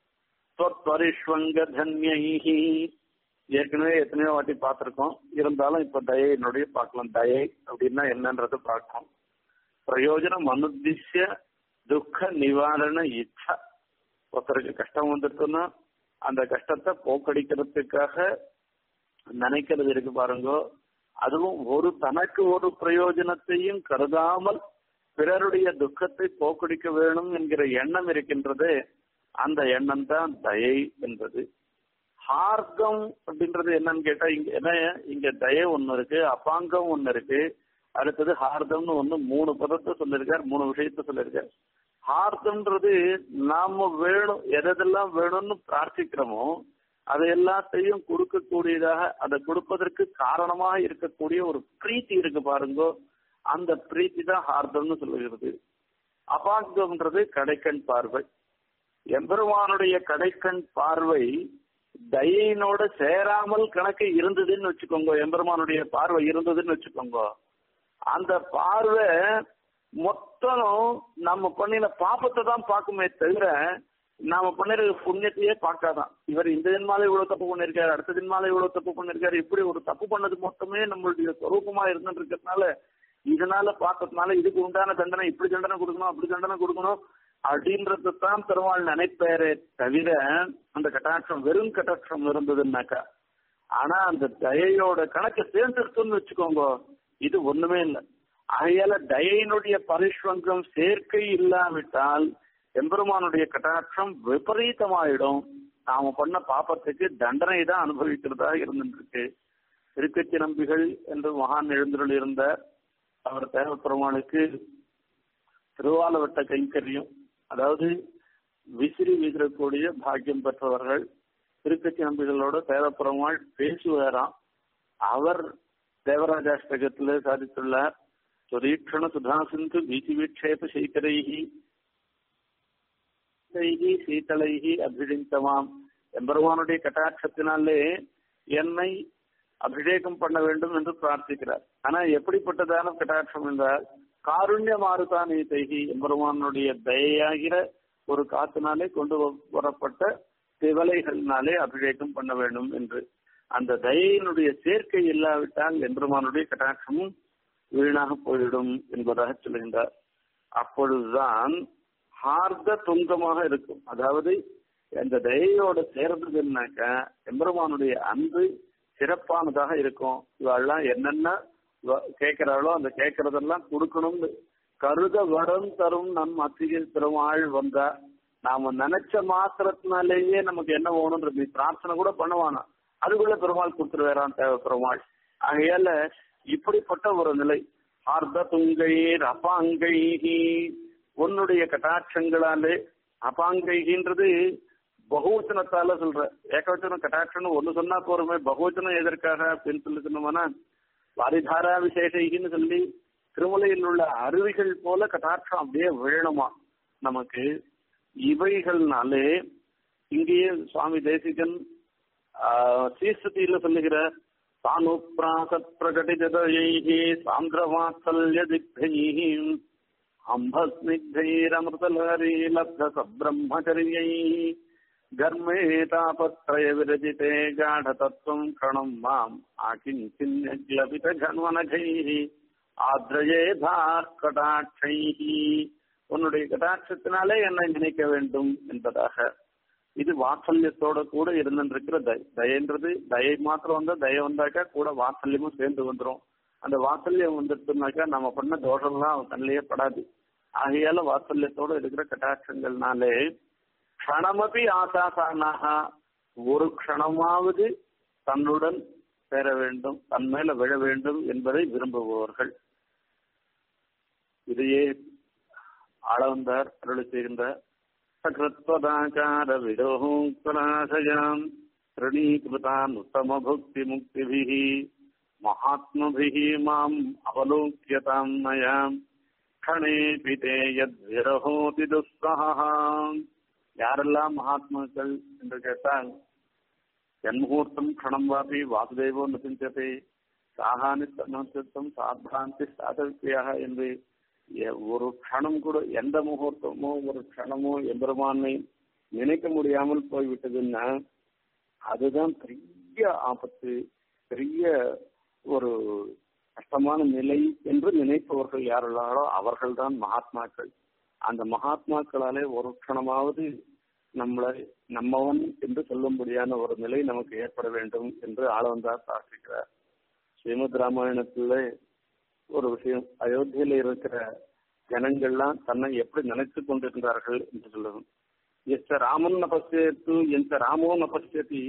தொற்பரிஷ்வங்க தன்யைஹி ஏற்கனவே எத்தனையோ வாட்டி பார்த்திருக்கோம் இருந்தாலும் இப்ப தயையினுடைய பார்க்கலாம் தயை அப்படின்னா என்னன்றத பார்க்கணும் பிரயோஜனம் அனுத்திஷ்ய துக்க நிவாரண இச்சா ஒருத்தருக்கு கஷ்டம் வந்துட்டுன்னா அந்த கஷ்டத்தை போக்கடிக்கிறதுக்காக நினைக்கிறது இருக்கு பாருங்க அதுவும் ஒரு தனக்கு ஒரு பிரயோஜனத்தையும் கருதாமல் பிறருடைய துக்கத்தை போக்கடிக்க வேணும் என்கிற எண்ணம் இருக்கின்றது அந்த எண்ணம் தான் தயை என்பது ஹார்தம் அப்படின்றது என்னன்னு கேட்டா இங்க என்ன இங்க தயை ஒண்ணு இருக்கு அப்பாங்கம் ஒண்ணு இருக்கு அடுத்தது ஹார்தம்னு ஒண்ணு மூணு பதத்தை சொல்லியிருக்கார் மூணு விஷயத்த சொல்லியிருக்கார் ஹார்தம்ன்றது நாம வேணும் எதெல்லாம் வேணும்னு பிரார்த்திக்கிறோமோ அதை எல்லாத்தையும் கொடுக்கக்கூடியதாக அதை கொடுப்பதற்கு காரணமாக இருக்கக்கூடிய ஒரு பிரீத்தி இருக்கு பாருங்க அந்த பிரீத்தி தான் ஹார்தம்னு சொல்லுகிறது அபாங்கம்ன்றது கடைக்கண் பார்வை எம்பெருமானுடைய கடைக்கண் பார்வை தயினோட சேராமல் கணக்கு இருந்ததுன்னு வச்சுக்கோங்க எம்பெருமானுடைய பார்வை இருந்ததுன்னு வச்சுக்கோங்க அந்த பார்வை மொத்தம் நம்ம பண்ணின பாப்பத்தை தான் பார்க்குமே தவிர நாம பண்ணிற புண்ணியத்தையே பார்க்காதான் இவர் இந்த ஜென்மால இவ்வளவு தப்பு பண்ணிருக்காரு அடுத்த ஜென்மால இவ்வளவு தப்பு பண்ணிருக்காரு இப்படி ஒரு தப்பு பண்ணது மொத்தமே நம்மளுடைய சொரூபமா இருந்துட்டு இருக்கிறதுனால இதனால பார்த்ததுனால இதுக்கு உண்டான தண்டனை இப்படி தண்டனை கொடுக்கணும் அப்படி தண்டனை கொடுக்கணும் அப்படின்றது தான் பெருமாள் நினைப்பாரே தவிர அந்த கட்டாட்சம் வெறும் கட்டாட்சம் இருந்ததுன்னாக்கா ஆனா அந்த தயையோட கணக்கு சேர்ந்துருக்குன்னு வச்சுக்கோங்க இது ஒண்ணுமே இல்லை ஆகையால தயையினுடைய பரிஷ்வங்கம் சேர்க்கை இல்லாவிட்டால் எம்பெருமானுடைய கட்டாட்சம் விபரீதமாயிடும் நாம பண்ண பாப்பத்துக்கு தண்டனை தான் அனுபவிக்கிறதா இருந்துருக்கு திருக்கச்சி நம்பிகள் என்று மகான் எழுந்தருள் இருந்த அவர் தேவப்பெருமானுக்கு திருவாலவட்ட கைங்கரியம் அதாவது விசிறி வீசக்கூடிய பாக்கியம் பெற்றவர்கள் திருக்கச்சி நம்பிகளோட தேவப்பெருமாள் பேசுவாராம் அவர் தேவராஜாஷ்டகத்திலே சாதித்துள்ளார் சுரீட்சண சுதாசிந்து வீசி வீட்சேப சீக்கரைகி சீத்தளைகி அபிஷிந்தமாம் எம்பெருமானுடைய கட்டாட்சத்தினாலே என்னை அபிஷேகம் பண்ண வேண்டும் என்று பிரார்த்திக்கிறார் ஆனா எப்படிப்பட்டதான கட்டாட்சம் என்றால் காருண்ய மாறுதான் தைகி எம்பெருமானுடைய தயையாகிற ஒரு காத்தினாலே கொண்டு வரப்பட்ட திவலைகளினாலே அபிஷேகம் பண்ண வேண்டும் என்று அந்த தயையினுடைய சேர்க்கை இல்லாவிட்டால் எம்பெருமானுடைய கட்டாட்சமும் வீணாக போய்விடும் என்பதாக சொல்லுகின்றார் அப்பொழுதுதான் ஹார்த துங்கமாக இருக்கும் அதாவது அந்த தயையோட சேர்ந்ததுன்னாக்க எம்பெருமானுடைய அன்பு சிறப்பானதாக இருக்கும் இவெல்லாம் என்னென்ன கேட்கிறாளோ அந்த கேட்கறதெல்லாம் கொடுக்கணும்னு கருத வரம் தரும் நம் அத்திகை பெருமாள் வந்தா நாம நினைச்ச மாத்திரத்தினாலேயே நமக்கு என்ன வேணும்ன்றது பிரார்த்தனை கூட பண்ணுவானா அதுக்குள்ள பெருமாள் கொடுத்துருவாரான் தேவை பெருமாள் ஆகையால இப்படிப்பட்ட ஒரு நிலை ஆர்த்த துங்கை அப்பாங்கைகி உன்னுடைய கட்டாட்சங்களாலே அபாங்கைகின்றது பகுவச்சனத்தால சொல்ற ஏகவச்சனம் கட்டாட்சம்னு ஒண்ணு சொன்னா போறோமே பகுவச்சனம் எதற்காக அப்படின்னு சொல்லி சொன்னோம்னா வாரிதாரா விசேஷைகின்னு சொல்லி திருமலையில் உள்ள அருவிகள் போல கட்டாட்சம் அப்படியே விழணுமா நமக்கு இவைகள்னாலே இங்கேயே சுவாமி தேசிகன் சீஸ்தியில சொல்லுகிற सानुप्रासत् प्रकटितदयैः सान्द्रवात्सल्यदिग्धैः अम्भस्निग्धैरमृतलहरी लब्धसब्रह्मचर्यैः घर्मे तापत्रयविरजिते गाढतत्त्वम् क्षणम् माम् आकिञ्चिन्यग्लपितघन्वनघैः ஆத்ரஜேதார் கடாட்சைஹி உன்னுடைய கடாட்சத்தினாலே என்னை நினைக்க வேண்டும் என்பதாக இது வாத்சல்யத்தோட கூட இருந்திருக்கிற தய தயன்றது தயை மாத்திரம் வந்தா தய வந்தாக்கா கூட வாத்சல்யமும் சேர்ந்து வந்துடும் அந்த வாத்சல்யம் வந்துட்டுனாக்கா நம்ம பண்ண தோஷம்லாம் அவன் கண்ணிலேயே படாது ஆகையால வாத்சல்யத்தோட இருக்கிற கட்டாட்சங்கள்னாலே க்ஷணமபி ஆசாசானாக ஒரு க்ஷணமாவது தன்னுடன் பெற வேண்டும் தன் மேல விழ வேண்டும் என்பதை விரும்புபவர்கள் இதையே ஆளவந்தார் அருளி செய்கின்ற சகிருத்வதாச்சார விரோகராசயாம் ஸ்ரணீகிருதான் உத்தம புக்தி முக்திபிः மகாத்மபிः மாம் அவலோக்கியதாம் நயாம் கணேபி தே யத் விரஹோதி துஸ்ஸஹா யாரெல்லாம் மகாத்மாக்கள் என்று கேட்டால் ஜன்முகூர்த்தம் க்ஷணம் வாபி வாசுதேவோ நசிஞ்சதே சாகானி சமத்துவம் சாத்ராந்தி சாதவியாக என்று ஒரு க்ஷணம் கூட எந்த முகூர்த்தமோ ஒரு க்ஷணமோ எம்பெருமானை நினைக்க முடியாமல் போய்விட்டதுன்னா அதுதான் பெரிய ஆபத்து பெரிய ஒரு கஷ்டமான நிலை என்று நினைப்பவர்கள் யாரெல்லாரோ அவர்கள்தான் மகாத்மாக்கள் அந்த மகாத்மாக்களாலே ஒரு க்ஷணமாவது நம்மளை நம்மவன் என்று சொல்லும்படியான ஒரு நிலை நமக்கு ஏற்பட வேண்டும் என்று ஆளவந்தார் பிரார்த்திக்கிறார் ஸ்ரீமத் ராமாயணத்துல ஒரு விஷயம் அயோத்தியில இருக்கிற ஜனங்கள்லாம் தன்னை எப்படி நினைத்து கொண்டிருந்தார்கள் என்று சொல்லணும் எச்ச ராமன் நபசியத்து எந்த ராமோ நபசியதி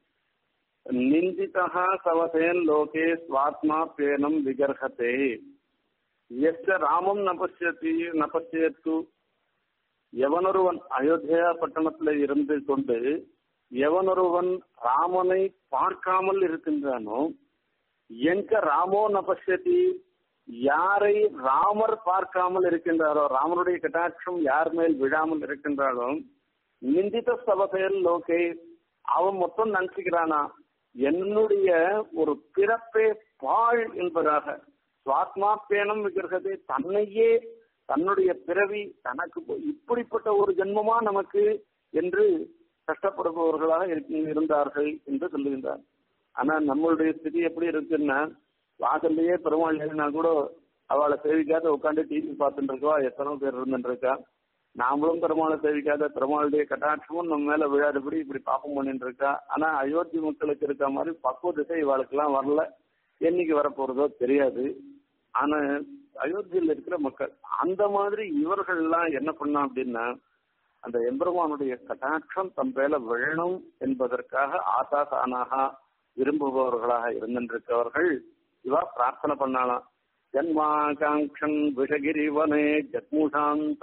நிந்திதா சவசேன் லோகே ஸ்வாத்மா பேனம் விகர்ஹதே எச்ச ராமம் நபசியதி நபசியத்து எவனொருவன் அயோத்தியா பட்டணத்துல இருந்து கொண்டு எவனொருவன் ராமனை பார்க்காமல் இருக்கின்றானோ எங்க ராமோ நபசதி யாரை ராமர் பார்க்காமல் இருக்கின்றாரோ ராமருடைய கட்டாட்சம் யார் மேல் விழாமல் இருக்கின்றாரோ நிந்தித சபசையில் லோகே அவன் மொத்தம் நினைச்சுக்கிறானா என்னுடைய ஒரு பிறப்பே பாழ் என்பதாக சுவாத்மா பேணம் விக்கிரகத்தை தன்னையே தன்னுடைய பிறவி தனக்கு இப்படிப்பட்ட ஒரு ஜென்மமா நமக்கு என்று கஷ்டப்படுபவர்களாக இருந்தார்கள் என்று சொல்லுகின்றார் ஆனா நம்மளுடைய ஸ்திதி எப்படி இருக்குன்னா வாசல்லையே பெருமாள் எழுதினா கூட அவளை சேவிக்காத உட்காந்து டிவி பார்த்துட்டு இருக்கா எத்தனை பேர் இருந்துட்டு இருக்கா நாமளும் பெருமாளை சேவிக்காத பெருமாளுடைய கட்டாட்சமும் நம்ம மேல விழாதபடி இப்படி பாப்பம் பண்ணிட்டு இருக்கா ஆனா அயோத்தி மக்களுக்கு இருக்க மாதிரி பக்குவ திசை இவாளுக்கு எல்லாம் வரல என்னைக்கு வரப்போறதோ தெரியாது ஆனா அயோத்தியில் இருக்கிற மக்கள் அந்த மாதிரி இவர்கள் எல்லாம் என்ன பண்ணா அப்படின்னா அந்த எம்பெருமானுடைய கட்டாட்சம் தம் மேல விழணும் என்பதற்காக ஆசாசானாக விரும்புபவர்களாக இருந்திருக்கவர்கள் இவா பிரார்த்தனை பண்ணலாம் ஜன்மாகாங்க்ஷன் விஷகிரிவனே ஜத்முஷாந்த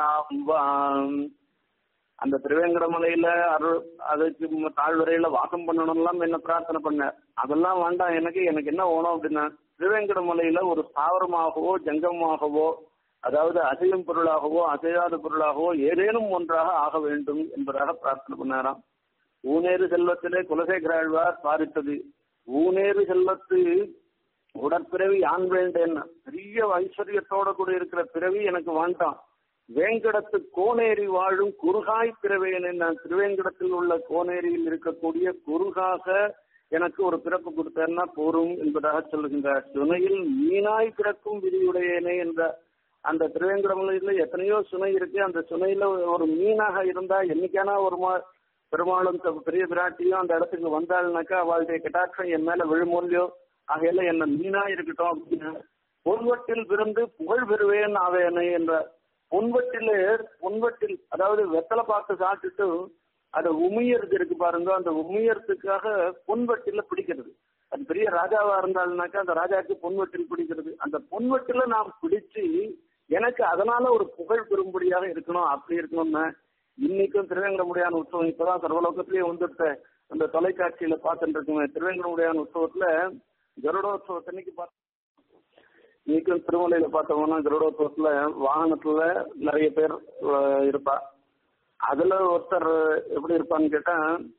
அந்த திருவேங்கடமலையில அருள் அதுக்கு தாழ்வரையில வாசம் பண்ணணும்லாம் என்ன பிரார்த்தனை பண்ண அதெல்லாம் வேண்டாம் எனக்கு எனக்கு என்ன வேணும் அப்படின்னா திருவேங்கடமலையில ஒரு ஸ்தாவரமாகவோ ஜங்கமாகவோ அதாவது அசையும் பொருளாகவோ அசையாத பொருளாகவோ ஏதேனும் ஒன்றாக ஆக வேண்டும் என்பதாக பிரார்த்தனை பண்ணாராம் ஊனேறு செல்வத்திலே குலசேகராழ்வார் பாரித்தது ஊனேறு செல்வத்து உடற்பிறவி ஆண் வேண்டேன் பெரிய ஐஸ்வர்யத்தோட கூட இருக்கிற பிறவி எனக்கு வேண்டாம் வேங்கடத்து கோனேரி வாழும் குறுகாய் பிறவேன் நான் திருவேங்கடத்தில் உள்ள கோனேரியில் இருக்கக்கூடிய குறுகாக எனக்கு ஒரு பிறப்பு கொடுத்தேன்னா போரும் என்பதாக சொல்லுகின்றார் சுனையில் மீனாய் பிறக்கும் விதியுடையேனே என்ற அந்த திருவேங்கடமலையில எத்தனையோ சுனை இருக்கு அந்த சுனையில ஒரு மீனாக இருந்தா என்னைக்கானா ஒரு மா பெருமாளும் பெரிய பிராட்டியும் அந்த இடத்துக்கு வந்தாள்னாக்கா அவளுடைய கட்டாட்சம் என் மேல விழுமொழியோ ஆகையில என்ன மீனா இருக்கட்டும் அப்படின்னு பொன்வட்டில் பிறந்து புகழ் பெறுவேன் ஆவேனே என்ற பொன்வட்டில பொன்வட்டில் அதாவது வெத்தலை பார்த்து சாப்பிட்டுட்டு அதை உமியறது இருக்கு பாருங்க அந்த உமியறதுக்காக பொன்வட்டில பிடிக்கிறது அது பெரிய ராஜாவா இருந்தாலுனாக்கா அந்த ராஜாவுக்கு பொன்வட்டில் பிடிக்கிறது அந்த பொன்வட்டில நாம் பிடிச்சு எனக்கு அதனால ஒரு புகழ் பெறும்படியாக இருக்கணும் அப்படி இருக்கணும்னா இன்னைக்கும் திருவேங்கடமுடியான உற்சவம் இப்பதான் சர்வலோகத்திலேயே வந்துட்ட அந்த தொலைக்காட்சியில பார்த்துட்டு இருக்குமே திருவேங்கடமுடியான உற்சவத்துல கருடோத்சவத்தன்னைக்கு பார்த்து இன்னைக்கும் திருமலையில பார்த்தோம்னா கருடோத்சவத்துல வாகனத்துல நிறைய பேர் இருப்பா அதுல ஒருத்தர் எப்படி இருப்பான்னு கேட்டா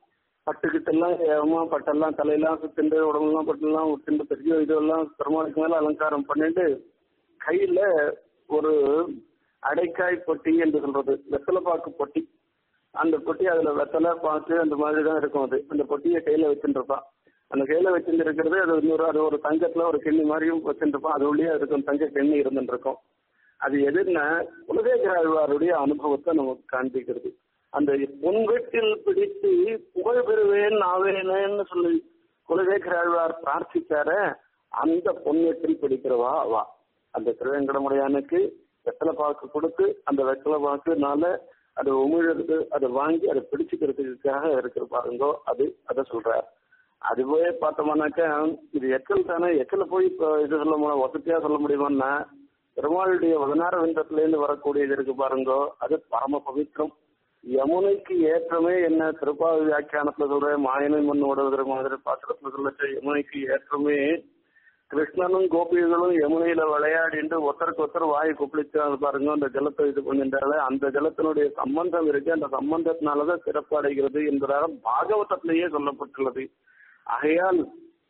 பட்டுக்கிட்டெல்லாம் ஏமா பட்டெல்லாம் தலையெல்லாம் சுத்திண்டு உடம்பெல்லாம் பட்டெல்லாம் விட்டுண்டு பெரிய இதெல்லாம் பெருமாளுக்கு மேல அலங்காரம் பண்ணிட்டு கையில ஒரு அடைக்காய் பொட்டி என்று சொல்றது வெத்தலை பாக்கு பொட்டி அந்த பொட்டி அதுல வெத்தலை பாக்கு அந்த மாதிரி தான் இருக்கும் அது அந்த பொட்டியை கையில வச்சுட்டு இருப்பான் அந்த கையில வச்சுட்டு இருக்கிறது அது இன்னொரு அது ஒரு தங்கத்துல ஒரு கிண்ணி மாதிரியும் வச்சுட்டு இருப்பான் அது உள்ளே இருக்கும் தங்க கிண்ணி இருந்துட்டு இருக்கும் அது எதுன்னா குலதேகராழ்வாருடைய அனுபவத்தை நமக்கு காண்பிக்கிறது அந்த பொன்வெட்டில் பிடித்து புகழ் பெறுவேன் ஆவேனேன்னு சொல்லி குலதேகராழ்வார் பிரார்த்திச்சார அந்த பொன்வெட்டில் பிடிக்கிறவா அவா அந்த திருவேங்கடமுடையானுக்கு வெத்தலை பாக்கு கொடுத்து அந்த வெத்தலை பாக்குனால அதை உமிழறது அதை வாங்கி அதை பிடிச்சுக்கிறதுக்காக இருக்கிற பாருங்கோ அது அதை சொல்றார் அது போய் பார்த்தோம்னாக்கா இது எக்கல் தானே எக்கல போய் இப்போ இது சொல்ல முடியும் வசதியா சொல்ல முடியுமான்னா பெருமாளுடைய பதினாறு விந்தத்திலேருந்து வரக்கூடியது இருக்கு பாருங்கோ அது பரம பவித்திரம் யமுனைக்கு ஏற்றமே என்ன திருப்பாவி வியாக்கியானத்துல சொல்ற மாயனை மண் ஓடுவதற்கு மாதிரி பாத்திரத்துல சொல்ல யமுனைக்கு ஏற்றமே கிருஷ்ணனும் கோபிகளும் யமுனையில விளையாடிட்டு ஒருத்தருக்கு ஒருத்தர் வாய் குப்பிளிச்சு பாருங்க அந்த ஜலத்தை இது பண்ணிட்டால அந்த ஜலத்தினுடைய சம்பந்தம் இருக்கு அந்த சம்பந்தத்தினாலதான் சிறப்பு அடைகிறது என்பதாக பாகவதத்திலேயே சொல்லப்பட்டுள்ளது ஆகையால்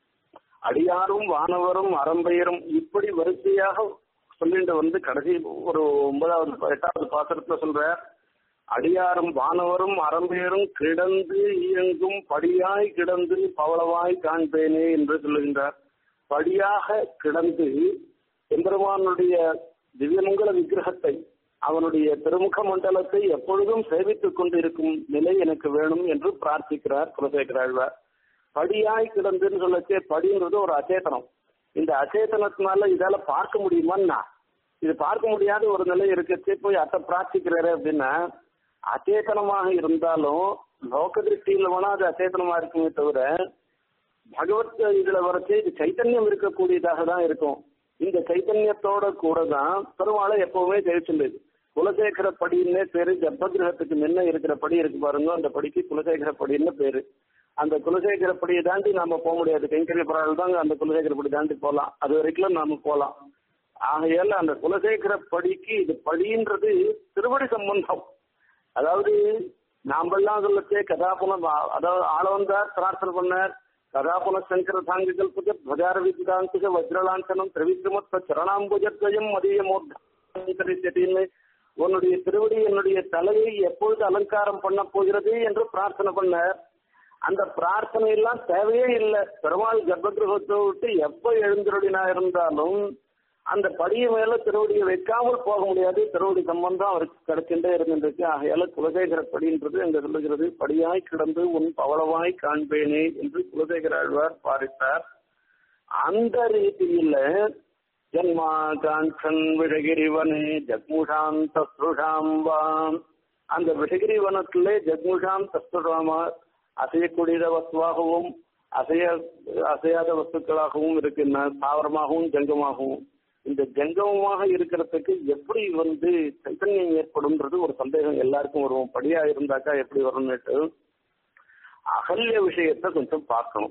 அடியாரும் வானவரும் அறம்பெயரும் இப்படி வரிசையாக சொல்லிட்டு வந்து கடைசி ஒரு ஒன்பதாவது எட்டாவது பாத்திரத்துல சொல்ற அடியாரும் வானவரும் அறம்பெயரும் கிடந்து இயங்கும் படியாய் கிடந்து பவளவாய் காண்பேனே என்று சொல்லுகின்றார் படியாக கிடந்து எம்பெருமானுடைய திவ்யமங்கல விக்கிரகத்தை அவனுடைய திருமுக மண்டலத்தை எப்பொழுதும் சேவித்துக் கொண்டிருக்கும் நிலை எனக்கு வேணும் என்று பிரார்த்திக்கிறார் குலசேகராழ்வார் படியாய் கிடந்துன்னு சொல்லச்சே படின்றது ஒரு அச்சேதனம் இந்த அச்சேதனத்தினால இதால பார்க்க முடியுமான்னா இது பார்க்க முடியாத ஒரு நிலை இருக்கச்சே போய் அத்தை பிரார்த்திக்கிறாரு அப்படின்னா அச்சேதனமாக இருந்தாலும் லோக திருஷ்டியில வேணா அது அச்சேதனமா இருக்குமே தவிர பகவத் இதுல வரச்சு இது சைத்தன்யம் இருக்கக்கூடியதாக தான் இருக்கும் இந்த சைத்தன்யத்தோட கூட தான் பெருமாளை எப்பவுமே ஜெயிச்சுள்ளது குலசேகர படின்னே பேரு கர்ப்பகிரகத்துக்கு முன்ன இருக்கிற படி இருக்கு பாருங்க அந்த படிக்கு குலசேகர படின்னு பேரு அந்த குலசேகர படியை தாண்டி நாம போக முடியாது கைங்கரிய பராள் தாங்க அந்த குலசேகர படி தாண்டி போகலாம் அது வரைக்கும் நாம போகலாம் ஆகையால அந்த குலசேகர படிக்கு இது படின்றது திருவடி சம்பந்தம் அதாவது நாமெல்லாம் சொல்லச்சே கதாபுன அதாவது ஆளவந்தார் பிரார்த்தனை பண்ணார் கதாபுன சங்கர சாங்கிகள் புஜ துவஜார வித்யாந்திக வஜ்ரலாஞ்சனம் திரிவிக்ரமத்த சரணாம்புஜத்வயம் மதிய உன்னுடைய திருவடி என்னுடைய தலையை எப்பொழுது அலங்காரம் பண்ண போகிறது என்று பிரார்த்தனை பண்ணார் அந்த பிரார்த்தனை எல்லாம் தேவையே இல்லை பெருமாள் கர்ப்பகிரகத்தை விட்டு எப்ப எழுந்தருடினா இருந்தாலும் அந்த படிய மேல திருவடியை வைக்காமல் போக முடியாது திருவடி சம்பந்தம் அவருக்கு கிடைக்கின்றே இருந்திருக்கு ஆகையால குலசேகர படின்றது அங்க சொல்லுகிறது படியாய் கிடந்து உன் பவளவாய் காண்பேனே என்று குலசேகர ஆழ்வார் பாரித்தார் அந்த ரீதியில ஜன்மா காஞ்சன் விழகிரிவனே ஜக்முஷாம் தஸ்ருஷாம்பாம் அந்த விழகிரி வனத்திலே ஜக்முஷாம் தஸ்ருஷாமா அசையக்கூடிய வஸ்துவாகவும் அசைய அசையாத வஸ்துக்களாகவும் இருக்கின்றன தாவரமாகவும் ஜங்கமாகவும் இந்த ஜங்கமமாக இருக்கிறதுக்கு எப்படி வந்து சைத்தன்யம் ஏற்படும்ன்றது ஒரு சந்தேகம் எல்லாருக்கும் வரும் படியா இருந்தாக்கா எப்படி வரும்னுட்டு அகல்ய விஷயத்தை கொஞ்சம் பார்க்கணும்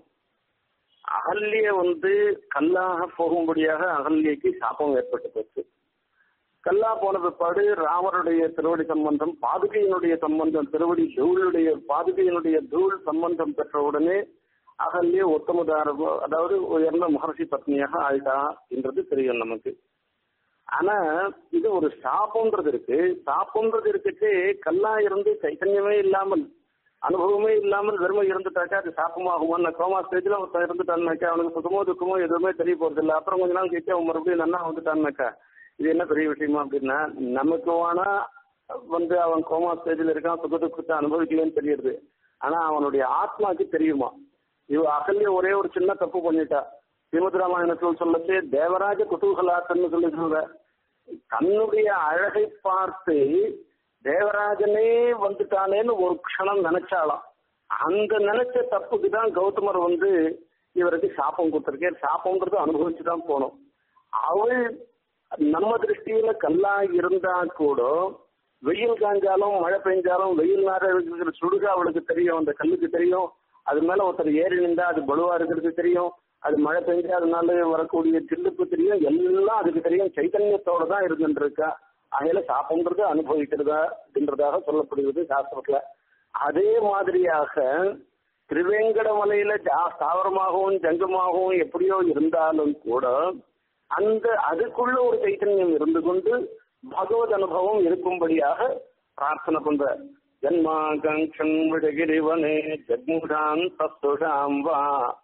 அகல்ய வந்து கல்லாக போகும்படியாக அகல்யக்கு சாபம் ஏற்பட்டு போச்சு கல்லா போன பிற்பாடு ராமருடைய திருவடி சம்பந்தம் பாதுகையினுடைய சம்பந்தம் திருவடி தூளுடைய பாதுகையினுடைய தூள் சம்பந்தம் பெற்ற உடனே அகல்யே ஒத்தமுதார அதாவது உயர்ந்த மகர்ஷி பத்னியாக ஆயிட்டா என்றது தெரியும் நமக்கு ஆனா இது ஒரு சாப்பம்ன்றது இருக்கு சாப்பம்ன்றது இருக்குச்சு கல்லா இருந்து சைத்தன்யமே இல்லாமல் அனுபவமே இல்லாமல் வெறுமை இருந்துட்டாக்கா அது சாப்பமாகுமா கோமா ஸ்டேஜ்ல ஒருத்தன் இருந்துட்டான்னாக்கா அவனுக்கு சுகமோ துக்கமோ எதுவுமே தெரிய போறது இல்லை அப்புறம் கொஞ்ச நாள் கழிச்சு அவன் மறுபடியும் நன்னா வந்துட்டான்னாக்கா இது என்ன பெரிய விஷயமா அப்படின்னா நமக்கு வேணா வந்து அவன் கோமா ஸ்டேஜ்ல இருக்கான் சுக துக்கத்தை அனுபவிக்கலன்னு தெரியுது ஆனா அவனுடைய ஆத்மாக்கு தெரியுமா இவ அகல்ய ஒரே ஒரு சின்ன தப்பு பண்ணிட்டா ஸ்ரீமத் ராமாயணத்தில் சொல்லச்சு தேவராஜ குதூகலாத்தன்னு சொல்லி சொல்ற தன்னுடைய அழகை பார்த்து தேவராஜனே வந்துட்டானேன்னு ஒரு க்ஷணம் நினைச்சாலாம் அந்த நினைச்ச தப்புக்கு தான் கௌதமர் வந்து இவருக்கு சாப்பம் கொடுத்திருக்கேன் சாப்பம்ன்றது அனுபவிச்சு தான் போனோம் அவள் நம்ம திருஷ்டியில கல்லா இருந்தா கூட வெயில் காஞ்சாலும் மழை பெஞ்சாலும் வெயில் நேரம் இருக்கிற சுடுகா அவளுக்கு தெரியும் அந்த கல்லுக்கு தெரியும் அது மேல ஒருத்தர் ஏறி நின்றா அது பலுவா இருக்கிறது தெரியும் அது மழை பெஞ்சா அதனால வரக்கூடிய சில்லுப்பு தெரியும் எல்லாம் அதுக்கு தெரியும் சைத்தன்யத்தோட தான் இருந்துட்டு இருக்கா அகையில சாப்பம்ன்றது அனுபவிக்கிறதா அப்படின்றதாக சொல்லப்படுகிறது சாஸ்திரத்துல அதே மாதிரியாக
திருவேங்கடமலையில ஜா- ஸ்தாவரமாகவும் ஜங்கமாகவும் எப்படியோ இருந்தாலும் கூட அந்த அதுக்குள்ள ஒரு சைத்தன்யம் இருந்து கொண்டு பகவத் அனுபவம் இருக்கும்படியாக பிரார்த்தனை பண்ற ஜன்மாகங்ஷன் விடகிரிவனே ஜக்முடான் தத்துஷாம் வா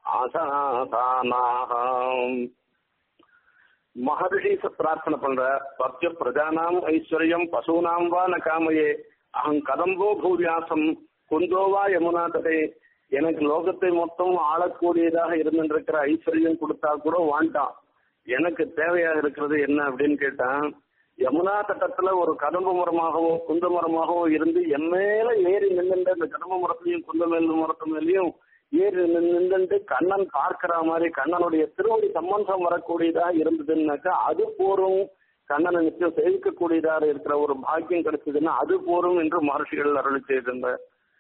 ஆசாதானாம் மகர்ஷி பிரார்த்தனை பண்ற சத்திய பிரஜானாம் ஐஸ்வர்யம் பசூனாம் வா ந காமையே அகம் கதம்போ பூவியாசம் குந்தோவா யமுனா தடே எனக்கு லோகத்தை மொத்தம் ஆளக்கூடியதாக இருந்திருக்கிற ஐஸ்வர்யம் கொடுத்தா கூட வாண்டாம் எனக்கு தேவையாக இருக்கிறது என்ன அப்படின்னு கேட்டான் யமுனா தட்டத்துல ஒரு கதம்பு மரமாகவோ குந்த மரமாகவோ இருந்து என் மேல ஏறி நின்றுட்டு அந்த கதம்பு மரத்துலயும் குந்த மேல் மரத்து மேலயும் ஏறி நின்றுட்டு கண்ணன் பார்க்கிற மாதிரி கண்ணனுடைய திருவடி சம்பந்தம் வரக்கூடியதா இருந்ததுன்னாக்கா அது போரும் கண்ணனை நிச்சயம் சேவிக்கக்கூடியதாக இருக்கிற ஒரு பாக்கியம் கிடைச்சதுன்னா அது போரும் என்று மகர்ஷிகள் அருளி செய்திருந்தார்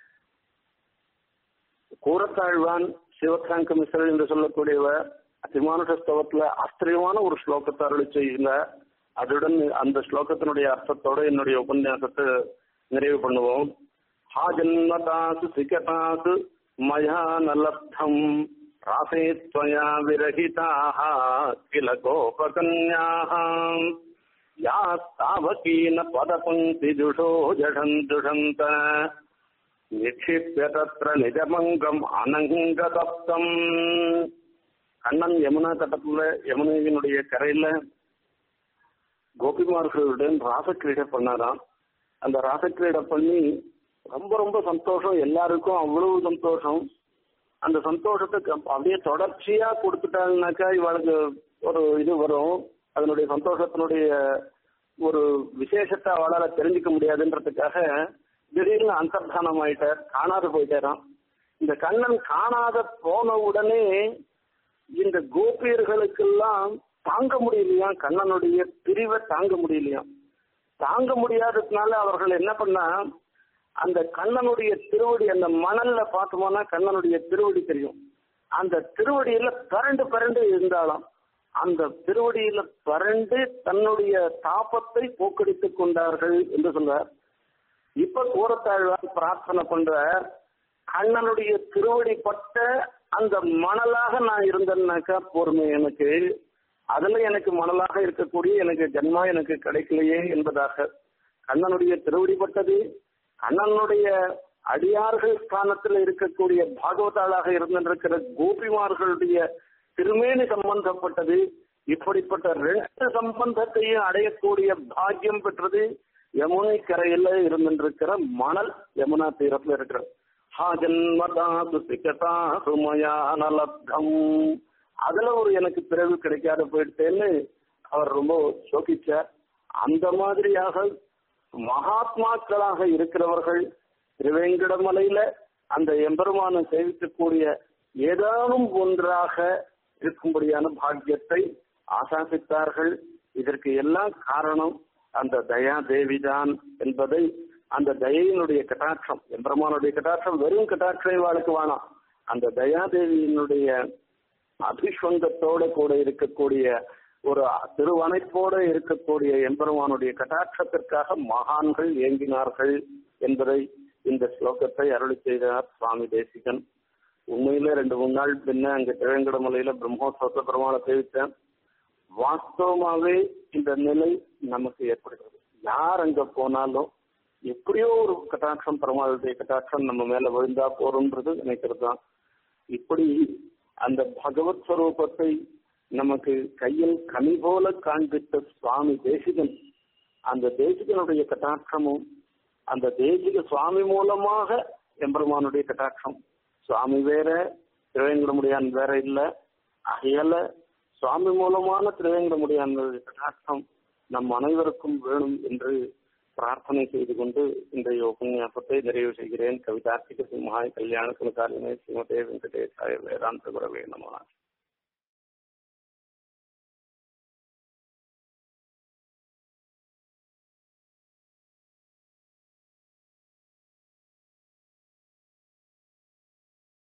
கூரத்தாழ்வான் சிவகாங்க மிஸ்ரர் என்று சொல்லக்கூடியவர் அதிமானுஷ ஸ்தவத்துல ஆச்சரியமான ஒரு ஸ்லோகத்தை அருளி செய்யல அதுடன் அந்த ஸ்லோகத்தினுடைய அர்த்தத்தோட என்னுடைய உபன்யாசத்தை நிறைவு பண்ணுவோம் ஹா ஜன்மதாசு சிகதாசு மயா நலப்தம் ராசே त्वया विरहिताः किल गोपकन्याः यास्तावकीन पदपङ्क्तिजुषो जषन् जुषन्त நிக்ஷிப்பிய தத்திர நிஜமங்கம் அனங்கதப்தம் கண்ணன் யமுனா தட்டத்துல யமுனையினுடைய கரையில கோபிமார்களுடன் ராசக்கிரீடை பண்ணாராம் அந்த ராசக்கிரீடை பண்ணி ரொம்ப ரொம்ப சந்தோஷம் எல்லாருக்கும் அவ்வளவு சந்தோஷம் அந்த சந்தோஷத்துக்கு அப்படியே தொடர்ச்சியா கொடுத்துட்டாங்கனாக்கா இவளுக்கு ஒரு இது வரும் அதனுடைய சந்தோஷத்தினுடைய ஒரு விசேஷத்தை அவளால தெரிஞ்சுக்க முடியாதுன்றதுக்காக திடீர்னு அந்தர்தானம் ஆயிட்டார் காணாது போயிட்டாராம் இந்த கண்ணன் காணாத போன உடனே இந்த கோபியர்களுக்கெல்லாம் தாங்க முடியலையா கண்ணனுடைய பிரிவை தாங்க முடியலையா தாங்க முடியாததுனால அவர்கள் என்ன பண்ணா அந்த கண்ணனுடைய திருவடி அந்த மணல்ல பார்த்தோம்னா கண்ணனுடைய திருவடி தெரியும் அந்த திருவடியில பரண்டு பரண்டு இருந்தாலாம் அந்த திருவடியில பரண்டு தன்னுடைய தாபத்தை போக்கடித்துக் கொண்டார்கள் என்று சொல்றார் இப்ப கூறத்தாழ்வார் பிரார்த்தனை பண்ற கண்ணனுடைய திருவடி பட்ட அந்த மணலாக நான் இருந்தேன்னாக்கா பொறுமை எனக்கு அதுல எனக்கு மணலாக இருக்கக்கூடிய எனக்கு ஜன்மா எனக்கு கிடைக்கலையே என்பதாக கண்ணனுடைய திருவடி பட்டது கண்ணனுடைய அடியார்கள் ஸ்தானத்தில் இருக்கக்கூடிய பாகவதாளாக இருந்திருக்கிற கோபிமார்களுடைய திருமேனி சம்பந்தப்பட்டது இப்படிப்பட்ட ரெண்டு சம்பந்தத்தையும் அடையக்கூடிய பாக்கியம் பெற்றது யமுனை கரையில இருந்திருக்கிற மணல் யமுனா தீரத்துல இருக்கிற ஹா ஜன்மதாசு சிகதா சுமயா நலப்தம் அதுல ஒரு எனக்கு பிறகு கிடைக்காத போயிட்டேன்னு அவர் ரொம்ப சோகிச்சார் அந்த மாதிரியாக மகாத்மாக்களாக இருக்கிறவர்கள் திருவேங்கடமலையில அந்த எம்பெருமானை சேவிக்கக்கூடிய ஏதானும் ஒன்றாக இருக்கும்படியான பாக்கியத்தை ஆசாசித்தார்கள் இதற்கு எல்லாம் காரணம் அந்த தயா தேவிதான் என்பதை அந்த தயையினுடைய கட்டாட்சம் எம்பெருமானுடைய கட்டாட்சம் வெறும் கட்டாட்சம் வாழ்க்கை வேணாம் அந்த தயாதேவியினுடைய அபிஷ்வங்கத்தோட கூட இருக்கக்கூடிய ஒரு திருவனைப்போட இருக்கக்கூடிய எம்பெருமானுடைய கட்டாட்சத்திற்காக மகான்கள் ஏங்கினார்கள் என்பதை இந்த ஸ்லோகத்தை அருளி செய்தார் சுவாமி தேசிகன் உண்மையில ரெண்டு மூணு நாள் பின்ன அங்க திருவேங்கடமலையில பிரம்மோத்சவத்தை பெருமாளை தெரிவித்தேன் வாஸ்தவமாவே இந்த நிலை நமக்கு ஏற்படுகிறது யார் அங்க போனாலும் எப்படியோ ஒரு கட்டாட்சம் பெருமாளுடைய கட்டாட்சம் நம்ம மேல விழுந்தா போறோம்ன்றது நினைக்கிறது தான் இப்படி அந்த பகவத் ஸ்வரூபத்தை நமக்கு கையில் கனி போல காண்பித்த சுவாமி தேசிகன் அந்த தேசிகனுடைய கட்டாட்சமும் அந்த தேசிக சுவாமி மூலமாக எம்பெருமானுடைய கட்டாட்சம் சுவாமி வேற திருவேங்கடமுடியான் வேற இல்ல அகையால சுவாமி மூலமான திருவேங்கடமுடியான் கட்டாட்சம் நம் அனைவருக்கும் வேணும் என்று பிரார்த்தனை செய்து கொண்டு இன்றைய உபன்யாசத்தை நிறைவு செய்கிறேன் கவிதார்த்திக சிம்ஹாய் கல்யாண குலகாரிணை ஸ்ரீமதே வெங்கடேசாய வேதாந்த குரவே நம